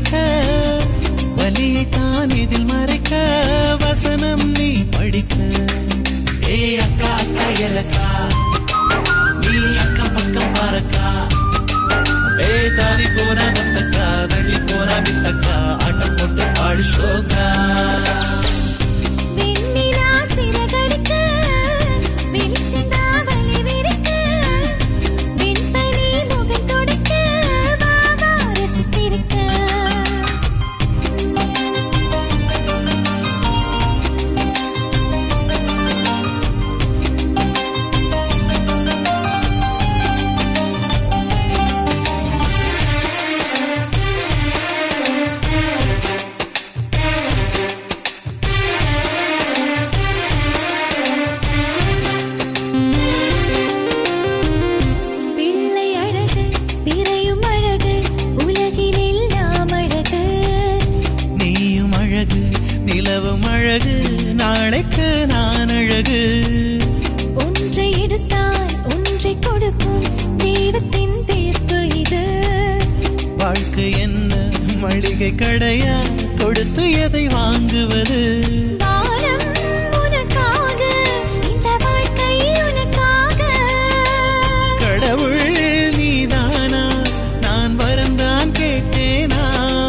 Speaker 2: படிக்க வலியை தான் இதில் மறைக்க வசனம் நீ படிக்க ஏ அக்கா அக்கா எலக்கா நீ அக்கம் பக்கம் பாரக்கா ஏ தாவி போனா தத்தக்கா தள்ளி போனா வித்தக்கா ஆட்டம் போட்டு பாடு சோகா
Speaker 1: வெண்ணிலா சிறகடிக்க வெளிச்சந்தா வலி விரிக்க வெண்பனி முகம் தொடுக்க வாவா ரசித்திருக்க பிள்ளை அழகு பிறையும் அழகு உலகில் எல்லாம் அழகு
Speaker 2: நீயும் அழகு நிலவும் அழகு நாளைக்கு நான் அழகு
Speaker 1: ஒன்றை எடுத்தால் ஒன்றை கொடுக்கும் தெய்வத்தின் தீர்ப்பு இது
Speaker 2: வாழ்க்கை என்ன மளிகை கடையா கொடுத்து எதை வாங்குவது
Speaker 1: வானம் உனக்காக இந்த வாழ்க்கை உனக்காக
Speaker 2: கடவுள் நீதானா நான் வரம்தான் கேட்டேனா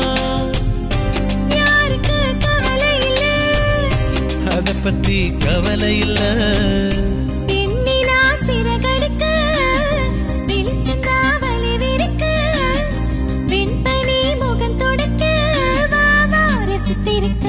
Speaker 1: யாருக்கு கவலை இல்லை
Speaker 2: அத பத்தி கவலை இல்ல
Speaker 1: பெண்ணிலா சிறகடிக்க வெளிச்சந்தா வலி விரிக்க வெண்பனி முகம் தொடுக்க வாவா ரசித்திருக்க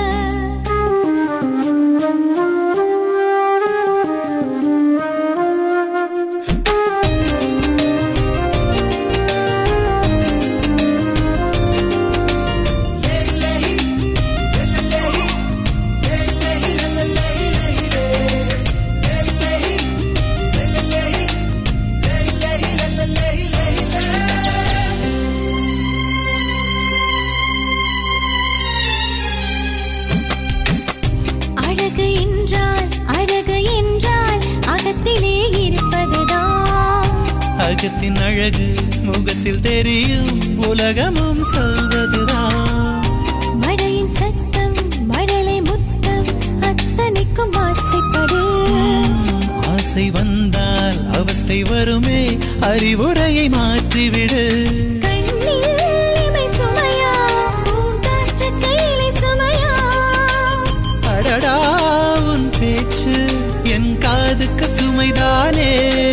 Speaker 1: அழகு என்றால் அழகு என்றால் அகத்திலே இருப்பதுதான்
Speaker 2: அகத்தின் அழகு முகத்தில் தெரியும் உலகமும் சொல்வதுதான்
Speaker 1: மழையின் சத்தம் மழலை முத்தம் அத்தனைக்கும் ஆசைப்படு
Speaker 2: ஆசை வந்தால் அவஸ்தை வருமே அறிவுரையை மாற்றிவிடு
Speaker 1: கண்ணில் இமை சுமையா பூங்காற்று கையிலே சுமையா
Speaker 2: அடடா உன் பேச்சு என் காதுக்கு சுமைதானே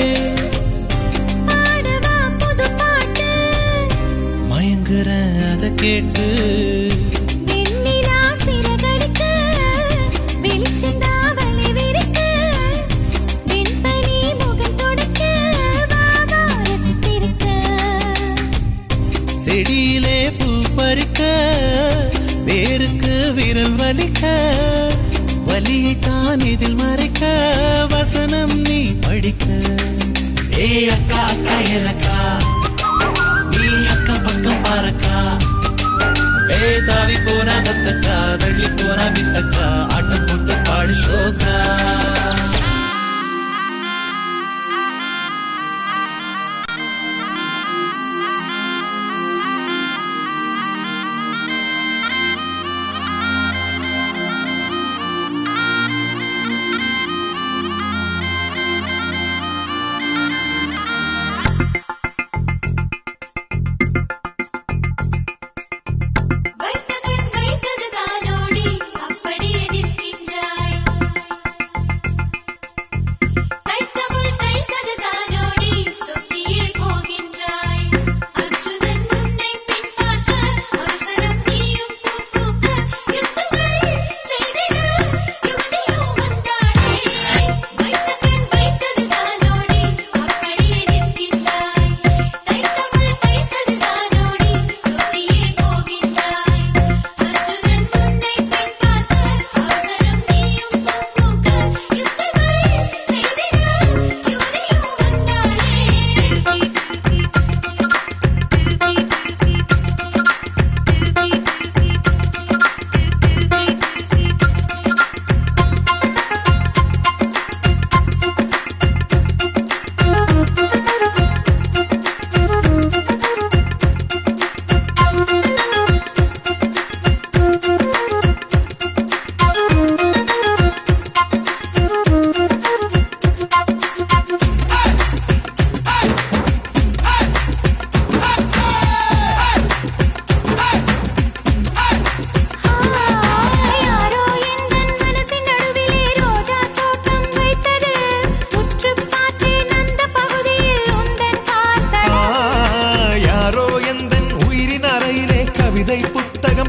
Speaker 1: பாடவா புது பாட்டு
Speaker 2: மயங்குற அத கேட்டு
Speaker 1: வெண்ணிலா சிறகடிக்க வெளிச்சந்தா வலி விரிக்க வெண்பனி முகம் தொடுக்க வாவா ரசித்திருக்க
Speaker 2: செடியிலே பூ பறிக்க வேருக்கு விரல் வலிக்க வலியை தான் இதில் மறைக்க வசனம் நீ படிக்க ஏ அக்கா அக்கா எனக்கா நீ அக்கம் பக்கம் பாரக்கா ஏ தாவி போனா தத்தக்கா தள்ளி போனா வித்தக்கா ஆட்டம் போட்டு பாடு சோகா
Speaker 1: வைத்த கண்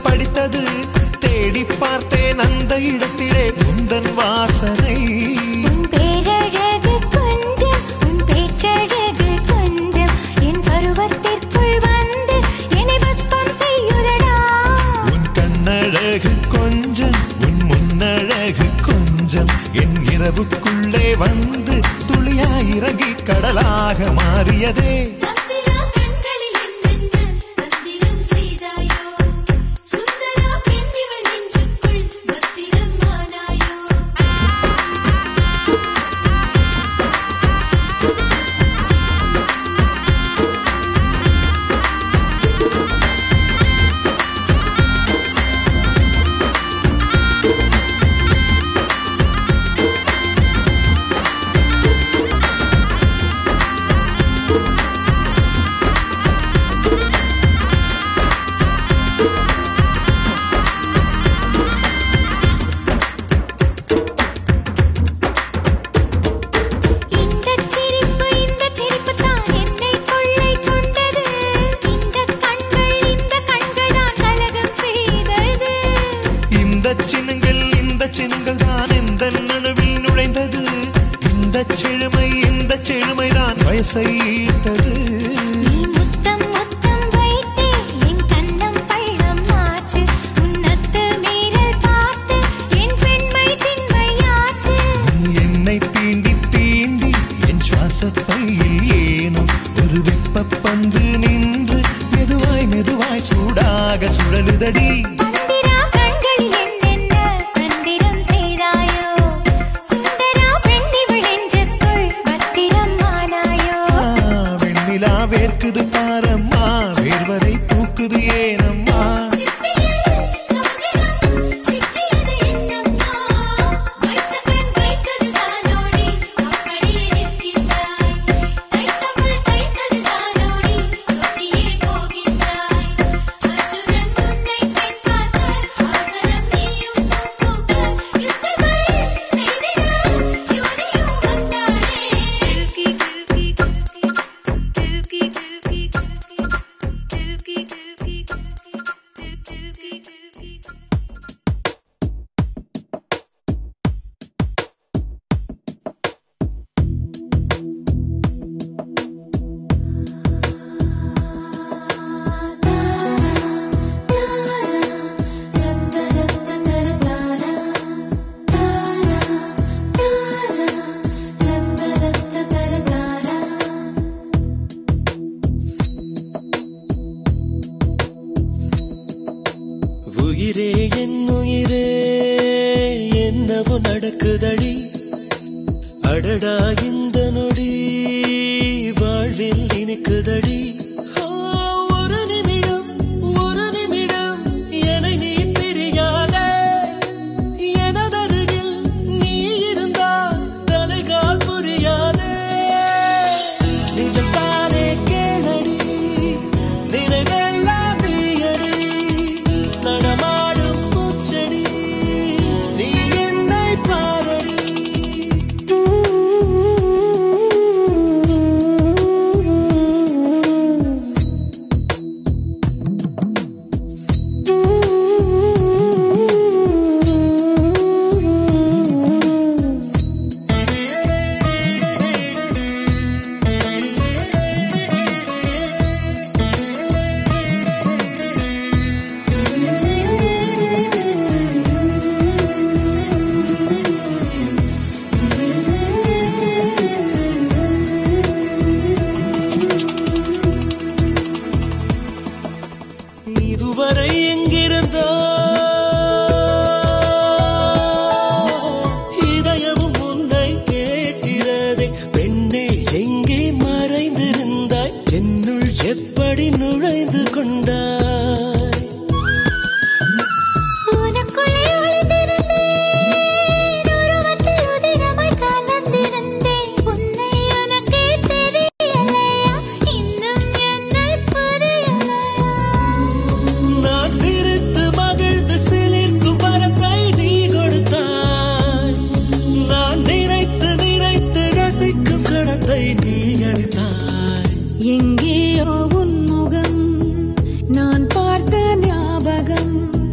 Speaker 2: படித்தது தேடி பார்த்தேன் அந்த இடத்திலே குந்தன் வாசனை
Speaker 1: உன் பேரழகு கொஞ்சம் உன் பேச்சழகு கொஞ்சம் என் பருவத்திற்குள் வந்து என்னை வஸ்பம் செய்யுதடா
Speaker 2: உன் கண்ணழகு கொஞ்சம் உன் முன்னழகு கொஞ்சம் என் இரவுக்குள்ளே வந்து துளியாயிறங்கி கடலாக மாறியதே
Speaker 1: தந்திரா கண்களில் என்னென்ன தந்திரம் செய்தாயோ சுந்தரா பெண்ணிவள் நெஞ்சுக்குள் பத்திரம் ஆனாயோ இந்த சிரிப்பு இந்த சிரிப்பு தான் என்னை கொள்ளை கொண்டது இந்த கண்கள் இந்த கண்கள் தான் கலகம் செய்தது
Speaker 2: இந்த சின்னங்கள் இந்த சின்னங்கள் தான் இந்த நடுவில் நுழைந்தது இந்த செழுமை இந்த செழுமைதான் வயசை ஈர்த்தது
Speaker 1: நீ முத்தம் முத்தம் வைத்தே என் கண்ணம் பள்ளம் ஆச்சு உன்னத்து மீறல் பார்த்து என் பெண்மை திண்மையாச்சு
Speaker 2: நீ என்னை தீண்டி தீண்டி என் சுவாச பையில் ஏனும் ஒரு வெப்ப பந்து நின்று மெதுவாய் மெதுவாய் சூடாக சுழலுதடி
Speaker 1: தந்திரா கண்களில் என்னென்ன தந்திரம் செய்தாயோ சுந்தரா பெண்ணிவள் நெஞ்சுக்குள் பத்திரம் ஆனாயோ
Speaker 2: ஆ, வெண்ணிலா வேர்க்குது பாரம்மா வேர்வதை தூக்குது ஏனம்மா
Speaker 1: சிப்பியில் சமுதிரம் சிப்பியது என்னம்மா வைத்த கண் வைத்தது தானோடி அப்படியே நிற்கின்றாய் தைத்தமிழ் தைத்தது தானோடி சொல்லியே போகின்றாய் அர்ஜுனன் உன்னை பெண் பார்க்க அவசரம் நீயும் பூக்க யுத்தங்கள் செய்திட யுவனியும் வந்தாளே கில்கி கில்கி கில்கி கில்கி கில்கி கில்கி கில்கி கில்கி கில்கி
Speaker 8: உயிரே என் உயிரே என்னவோ நடக்குதடி அடடா இந்த நொடி வாழ்வில் இனிக்குதடி ஆ, ஒரு நிமிடம் ஒரு நிமிடம் என்னை நீ பிரியாதே எனதருகில் நீ இருந்தால் தலைகால் புரியாதே நிஜத்தானே கேளடி நினைவெல்லாம் நீயடி நடமாடும் பூச்செடி நீ என்னை பாரடி இதுவரை எங்கிருந்தோ இதயமும் உன்னை கேட்கிறதே பெண்ணே எங்கே மறைந்திருந்தாய் என்னுள் எப்படி நுழைந்து கொண்டாய்
Speaker 1: உனக்குள்ளே ஒளிந்திருந்தேன் உருவத்தில் உதிரமாய் கலந்திருந்தேன் உன்னை எனக்கே தெரியலையா இன்னும் என்னை புரியலையா
Speaker 8: நான் சிரித்து மகிழ்ந்து சிலிர்க்கும் வரத்தை நீ கொடுத்தாய் நான் நினைத்து நினைத்து ரசிக்கும் கடத்தை நீ அளித்தாய்
Speaker 9: எங்கேயோ உன் முகம் நான் பார்த்த ஞாபகம்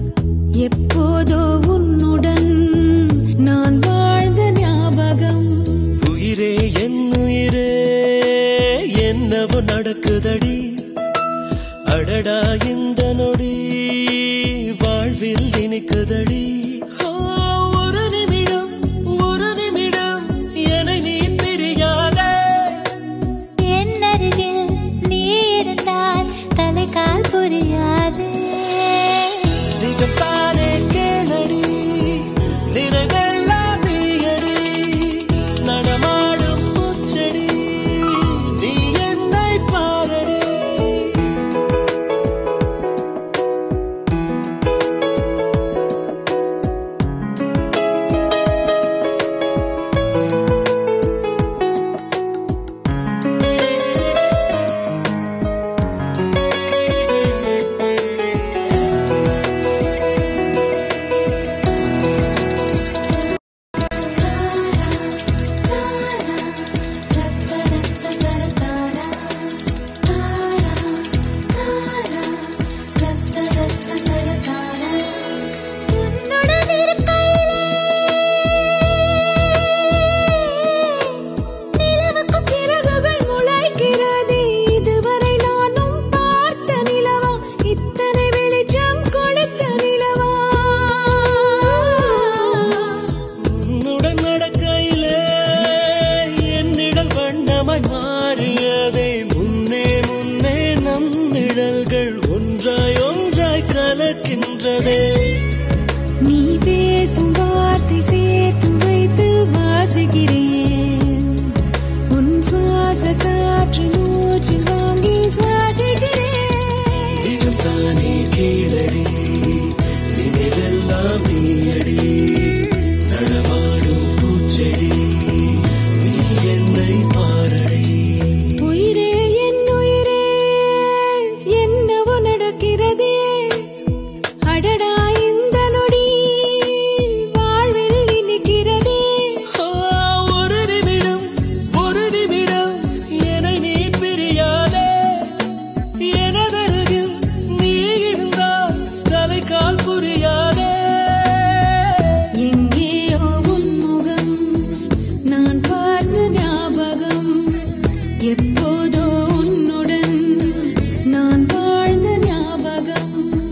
Speaker 1: எப்போதோ உன்னுடன் நான் வாழ்ந்த ஞாபகம்
Speaker 8: உயிரே என் உயிரே என்னவோ நடக்குதடி அடடா இந்த நொடி வாழ்வில் இனிக்குதடி ஆ, ஒரு நிமிடம் ஒரு நிமிடம் என்னை நீ பிரியாதே
Speaker 1: என் அருகில் நீ இருந்தால் தலைகால் புரியாது
Speaker 8: நிஜம் தானே கேளடி நினைவெல்லாம் நீயடி நடமாடும் பூச்செடி நீ என்னை பாரடி
Speaker 1: உன்னுடன் இருக்கையிலே நிலவுக்கும் சிறகுகள் முளைக்கிறது இதுவரை நானும் பார்த்த நிலவா இத்தனை வெளிச்சம் கொடுத்த நிலவா
Speaker 8: உன்னுடன் நடக்கையிலே என்னிடல் வண்ணமாய் மாறியதே முன்னே முன்னே நம் நிழல்கள் ஒன்றாய் ஒன்றாய் கலக்கின்றதே
Speaker 1: நீ பேசும் வார்த்தை சேர்த்து வைத்து வாசிக்கிறேன் உன் சுவாச காற்று மூச்சு வாங்கி சுவாசிக்கிறேன்
Speaker 8: நிஜம் தானே கீழடி நினைவெல்லாம் நீயடி நடமாடும் பூச்செடி நீ என்னை பாரடி
Speaker 1: உயிரே என் உயிரே என்னவோ நடக்கிறதே அடடா இந்த நொடி வாழ்வில் இனிக்கிறதே
Speaker 8: ஆ, ஒரு நிமிடம் ஒரு நிமிடம் என்னை நீ பிரியாதே எனதருகில் நீ இருந்தால் தலைகால் புரியாதே
Speaker 1: எங்கேயோ உன் முகம் நான் பார்த்த ஞாபகம் எப்போதோ உன்னுடன் நான் வாழ்ந்த ஞாபகம்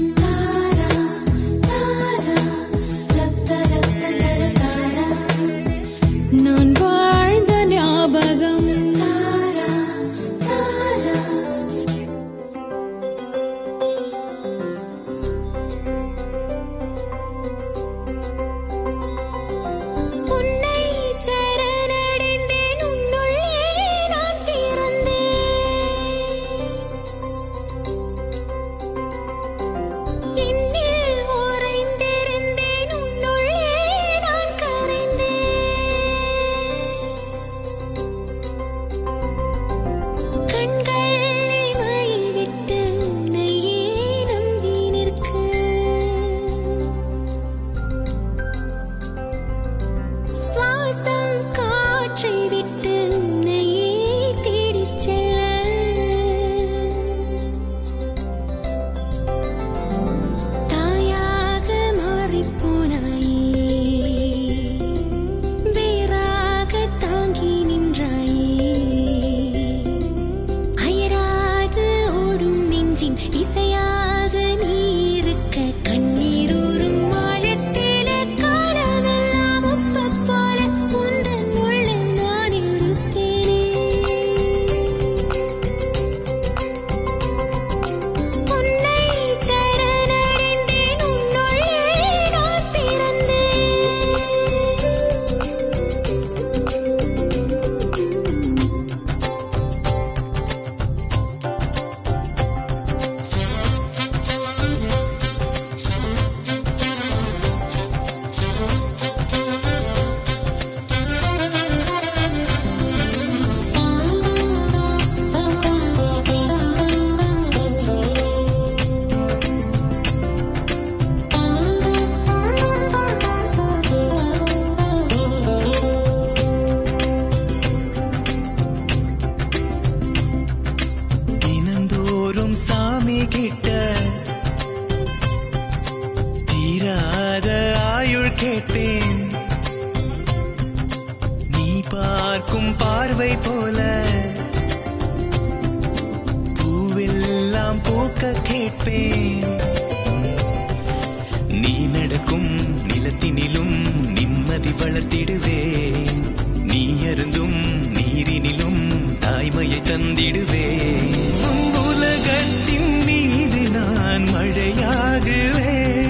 Speaker 1: நான் வாழ்ந்த ஞாபகம் உன்னை சரணடைந்தேன் உன்னுள்ளே நான் பிறந்தேன் என்னில் உறைந்திருந்தேன் உன்னுள்ளே நான் கரைந்தேன் கண்களை மைவிட்டு உன்னையே நம்பி நிற்க சுவாசம் காற்றை விட்டு உன்னையே தேடிச் செல்ல தாயாக மாறிப் போனாயே வேறாக தாங்கி நின்றாயே அயராது ஓடும் நெஞ்சின் இசையாக நீ இருக்க கண்ணீரூறும் ஆழத்தில காலமெல்லாம் உப்ப போல உந்தன் உள்ள நான் இருப்பேனே உன்னை சரணடைந்தேன் உன்னுள்ளே நான் பிறந்தேன்
Speaker 8: தினந்தோறும் சாமி கிட்ட தீரா கேட்பேன் நீ பார்க்கும் பார்வை போல பூவெல்லாம் பூக்க கேட்பேன் நீ நடக்கும் நிலத்தினிலும் நிம்மதி வளர்த்திடுவேன் நீ அருந்தும் நீரினிலும் தாய்மையை தந்திடுவேன் உன் உலகத்தின் மீது நான் மழையாகுவேன்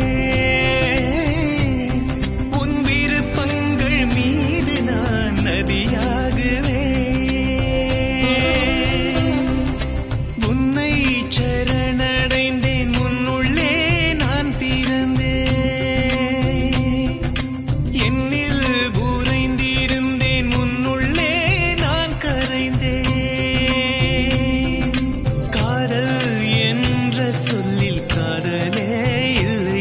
Speaker 8: உன் விருப்பங்கள் மீது நான் நதியாகுவேன் உன்னை சரணடைந்தேன் உன்னுள்ளே நான் பிறந்தேன் என்னில் உறைந்திருந்தேன் உன்னுள்ளே நான் கரைந்தேன் காதல் என்ற சொல்லில் காதலே இல்லை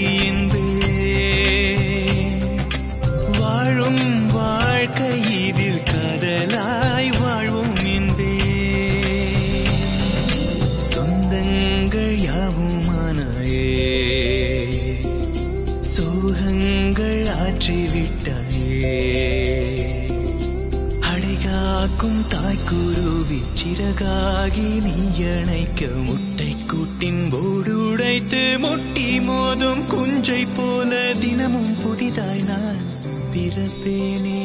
Speaker 8: என்பேன் வாழும் வாழ்க்கை இதில் காதலாய் வாழ்வோம் என்பேன் சொந்தங்கள் யாவுமானாயே சோகங்கள் ஆற்றிவிட்டாயே அடைகாக்கும் தாய்க்குருவி சிறகாகி நீ அணைக்க முட்டை கூட்டின் போடுடைத்து முட்டி மோதும் குஞ்சை போல தினமும் புதிதாய் நான் பிறப்பேனே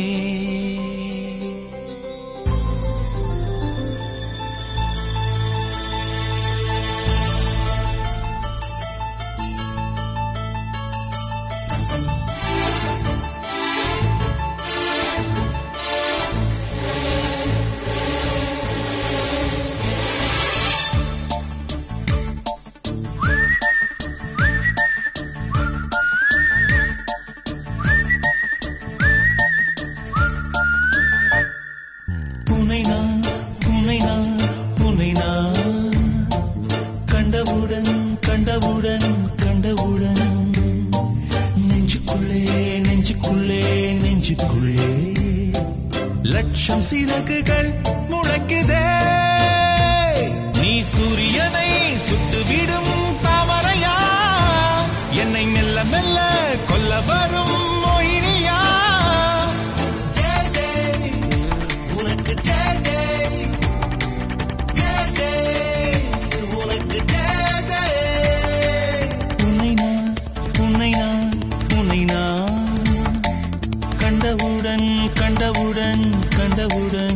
Speaker 8: உன்னை நான் உன்னை நான் உன்னை நான் கண்டவுடன் கண்டவுடன் கண்டவுடன் நெஞ்சுக்குள்ளே நெஞ்சுக்குள்ளே நெஞ்சுக்குள்ளே லட்சம் சிறகுகள் முளைக்குதே நீ சூரியனை சுட்டுவிடும் தாமரையா என்னை மெல்ல மெல்ல கொல்ல வரும் மொயினியா ஜெய் ஜெய் உனக்கு ஜெய் ஜெய் ஜெய் ஜெய் உனக்கு ஜெய் ஜெய் உன்னை நான் உன்னை நான் உன்னை நான் கண்டவுடன் கண்டவுடன் கண்டவுடன்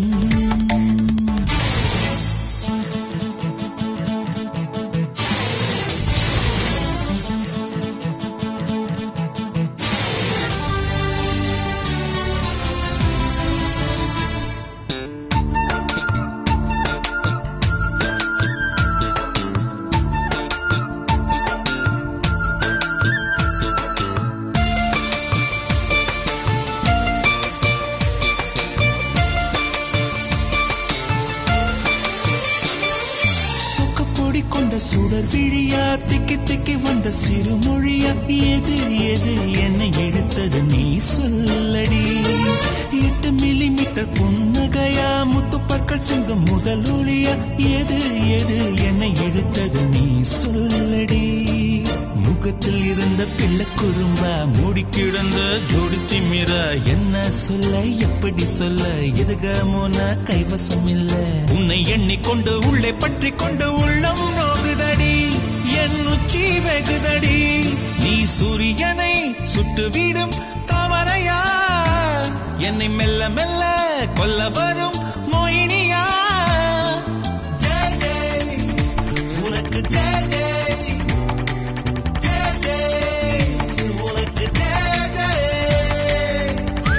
Speaker 8: சொக்கப்பொடி கொண்ட சுடர் விழியா திக்கி திக்கி வந்த சிறுமொழியா எது எது என்னை இழுத்தது நீ சொல்லடி எட்டு மில்லிமீட்டர் புன்னகையா முத்துப்பற்கள் சிந்தும் முதல் ஒளியா எது எது என்னை இழுத்தது நீ சொல்லடி முகத்தில் இருந்த பிள்ளை குறும்பா மூடி கிடந்த ஜோடி திமிரா என்ன சொல்ல எப்படி சொல்ல எதுகமோன கைவசம் இல்ல உன்னை எண்ணிக்கொண்டு உள்ளே பற்றி கொண்டு உள்ளம் நோகுதடி என் உச்சி வெகுதடி நீ சூரியனை சுட்டுவிடும் தாமரையா என்னை மெல்ல மெல்ல கொல்ல வரும் மோயினியா ஜெய் ஜெய் உனக்கு ஜெய் ஜெய் ஜெய் ஜெய் உனக்கு ஜெய் ஜெய்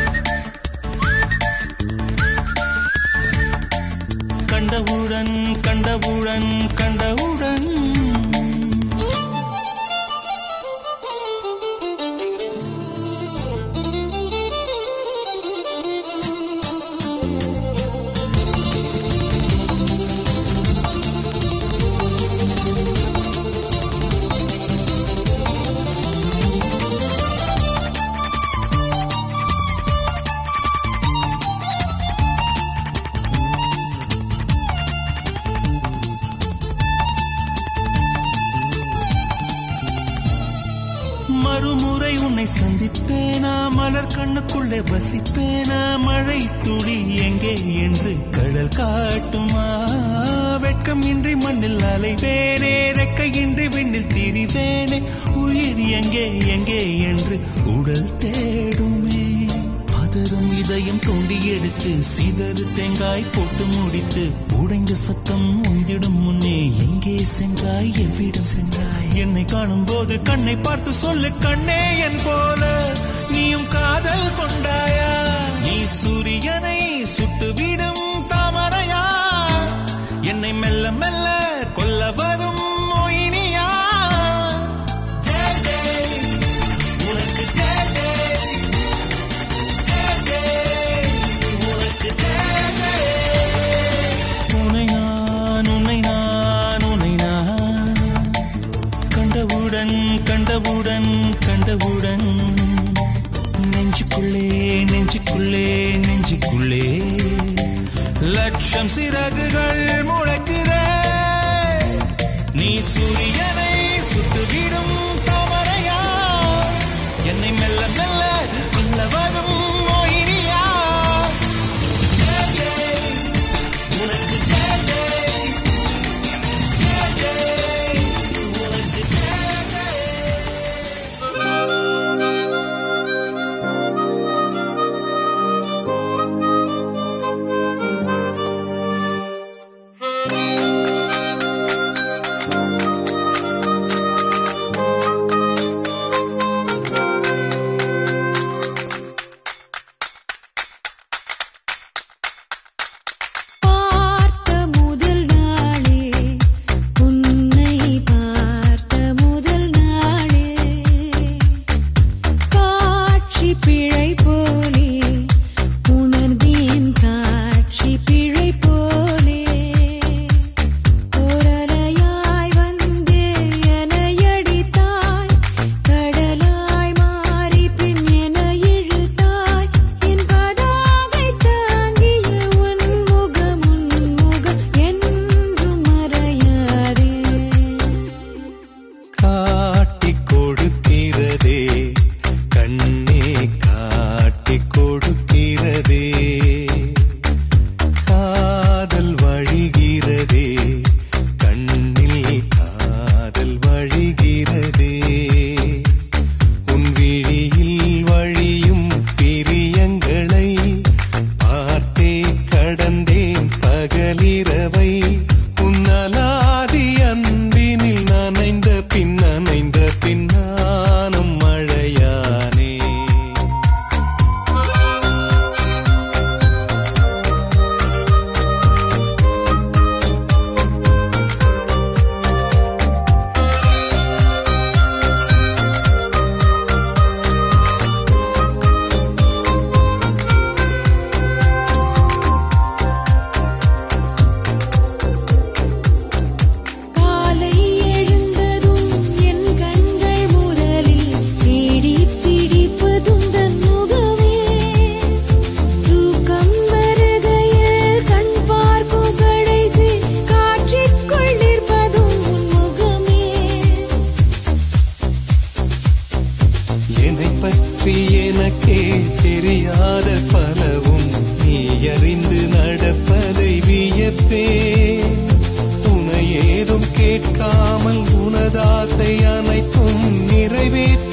Speaker 8: கண்டவுடன் கண்டவுடன் கண்டவுடன் மறுமுறை உன்னை சந்திப்பேனா மலர் கண்ணுக்குள்ளே வசிப்பேனா மழை துளி எங்கே என்று கடல் காட்டுமா வெட்கம் இன்றி மண்ணில் அலைவேனே ரெக்கையின்றி விண்ணில் திரிவேனே உயிர் எங்கே எங்கே என்று உடல் தேடுமே பதறும் இதயம் தோண்டி எடுத்து சிதறு தேங்காய் போட்டு முடித்து உடைந்த சத்தம் உந்திடும் முன்னே எங்கே சென்றாய் எவ்விடம் சென்றாய் என்னை காணும் போது கண்ணை பார்த்து சொல்லு கண்ணே என் போல நீயும் காதல் கொண்டாயா நீ சூரியனை சுட்டுவிடும் தாமரையா என்னை மெல்ல மெல்ல கொல்ல வரும் மொயினியா ஜெய் ஜெய் உனக்கு ஜெய் ஜெய் ஜெய் ஜெய் உனக்கு ஜெய் ஜெய் உன்னை நான் உன்னை நான் உன்னை நான் கண்டவுடன் கண்டவுடன் கண்டவுடன் நெஞ்சுக்குள்ளே நெஞ்சுக்குள்ளே நெஞ்சுக்குள்ளே லட்சம் சிறகுகள் முளைக்குதே நீ சூரியனை சுட்டுவிடும் தாமரையா என்னை மெல்ல மெல்ல கொல்ல வரும் மோகினியா ஜெய் ஜெய் உனக்கு ஜெய் ஜெய் ஜெய் ஜெய் உனக்கு ஜெய் ஜெய்
Speaker 1: பார்த்த முதல் நாளே உன்னை பார்த்த முதல் நாளே காட்சி பிழை போலே உணர்ந்தேன் காட்சி பிழை போலே ஓரலையாய் வந்தே எனையடித்தாய் கடலாய் மாறி பின் என இழுத்தாய் என் பதாகை தாங்கிய உன் முகம் உன் முகம் என்றும் மறையாதே
Speaker 8: காட்டிக் கொடுக்கிறதே கண்ணே காட்டிக் கொடுக்கிறதே காதல் வழிகிறதே கண்ணில் காதல் வழிகிறதே உன் விழியில் வழியும் பிரியங்களை பார்த்தே கடந்தேன் பகலிரவை உன்னலாதி அன்பினில் நனைந்த பின் நனைந்த பின்னானும் மழையானே
Speaker 1: காலை எழுந்ததும் என் கண்கள் முதலில் தேடி பிடிப்பதும் தன் முகமே தூக்கம் வருகையில் கண் பார்க்கும் கடைசி காட்சிக்குள் நிற்பதும் உன் முகமே
Speaker 8: என்னை பற்றி எனக்கே தெரியாத பலவும் நீ அறிந்து நடப்பதை வியப்பே உனை ஏதும் கேட்காமல் உனதாசை அனைத்தும் நிறைவேற்ற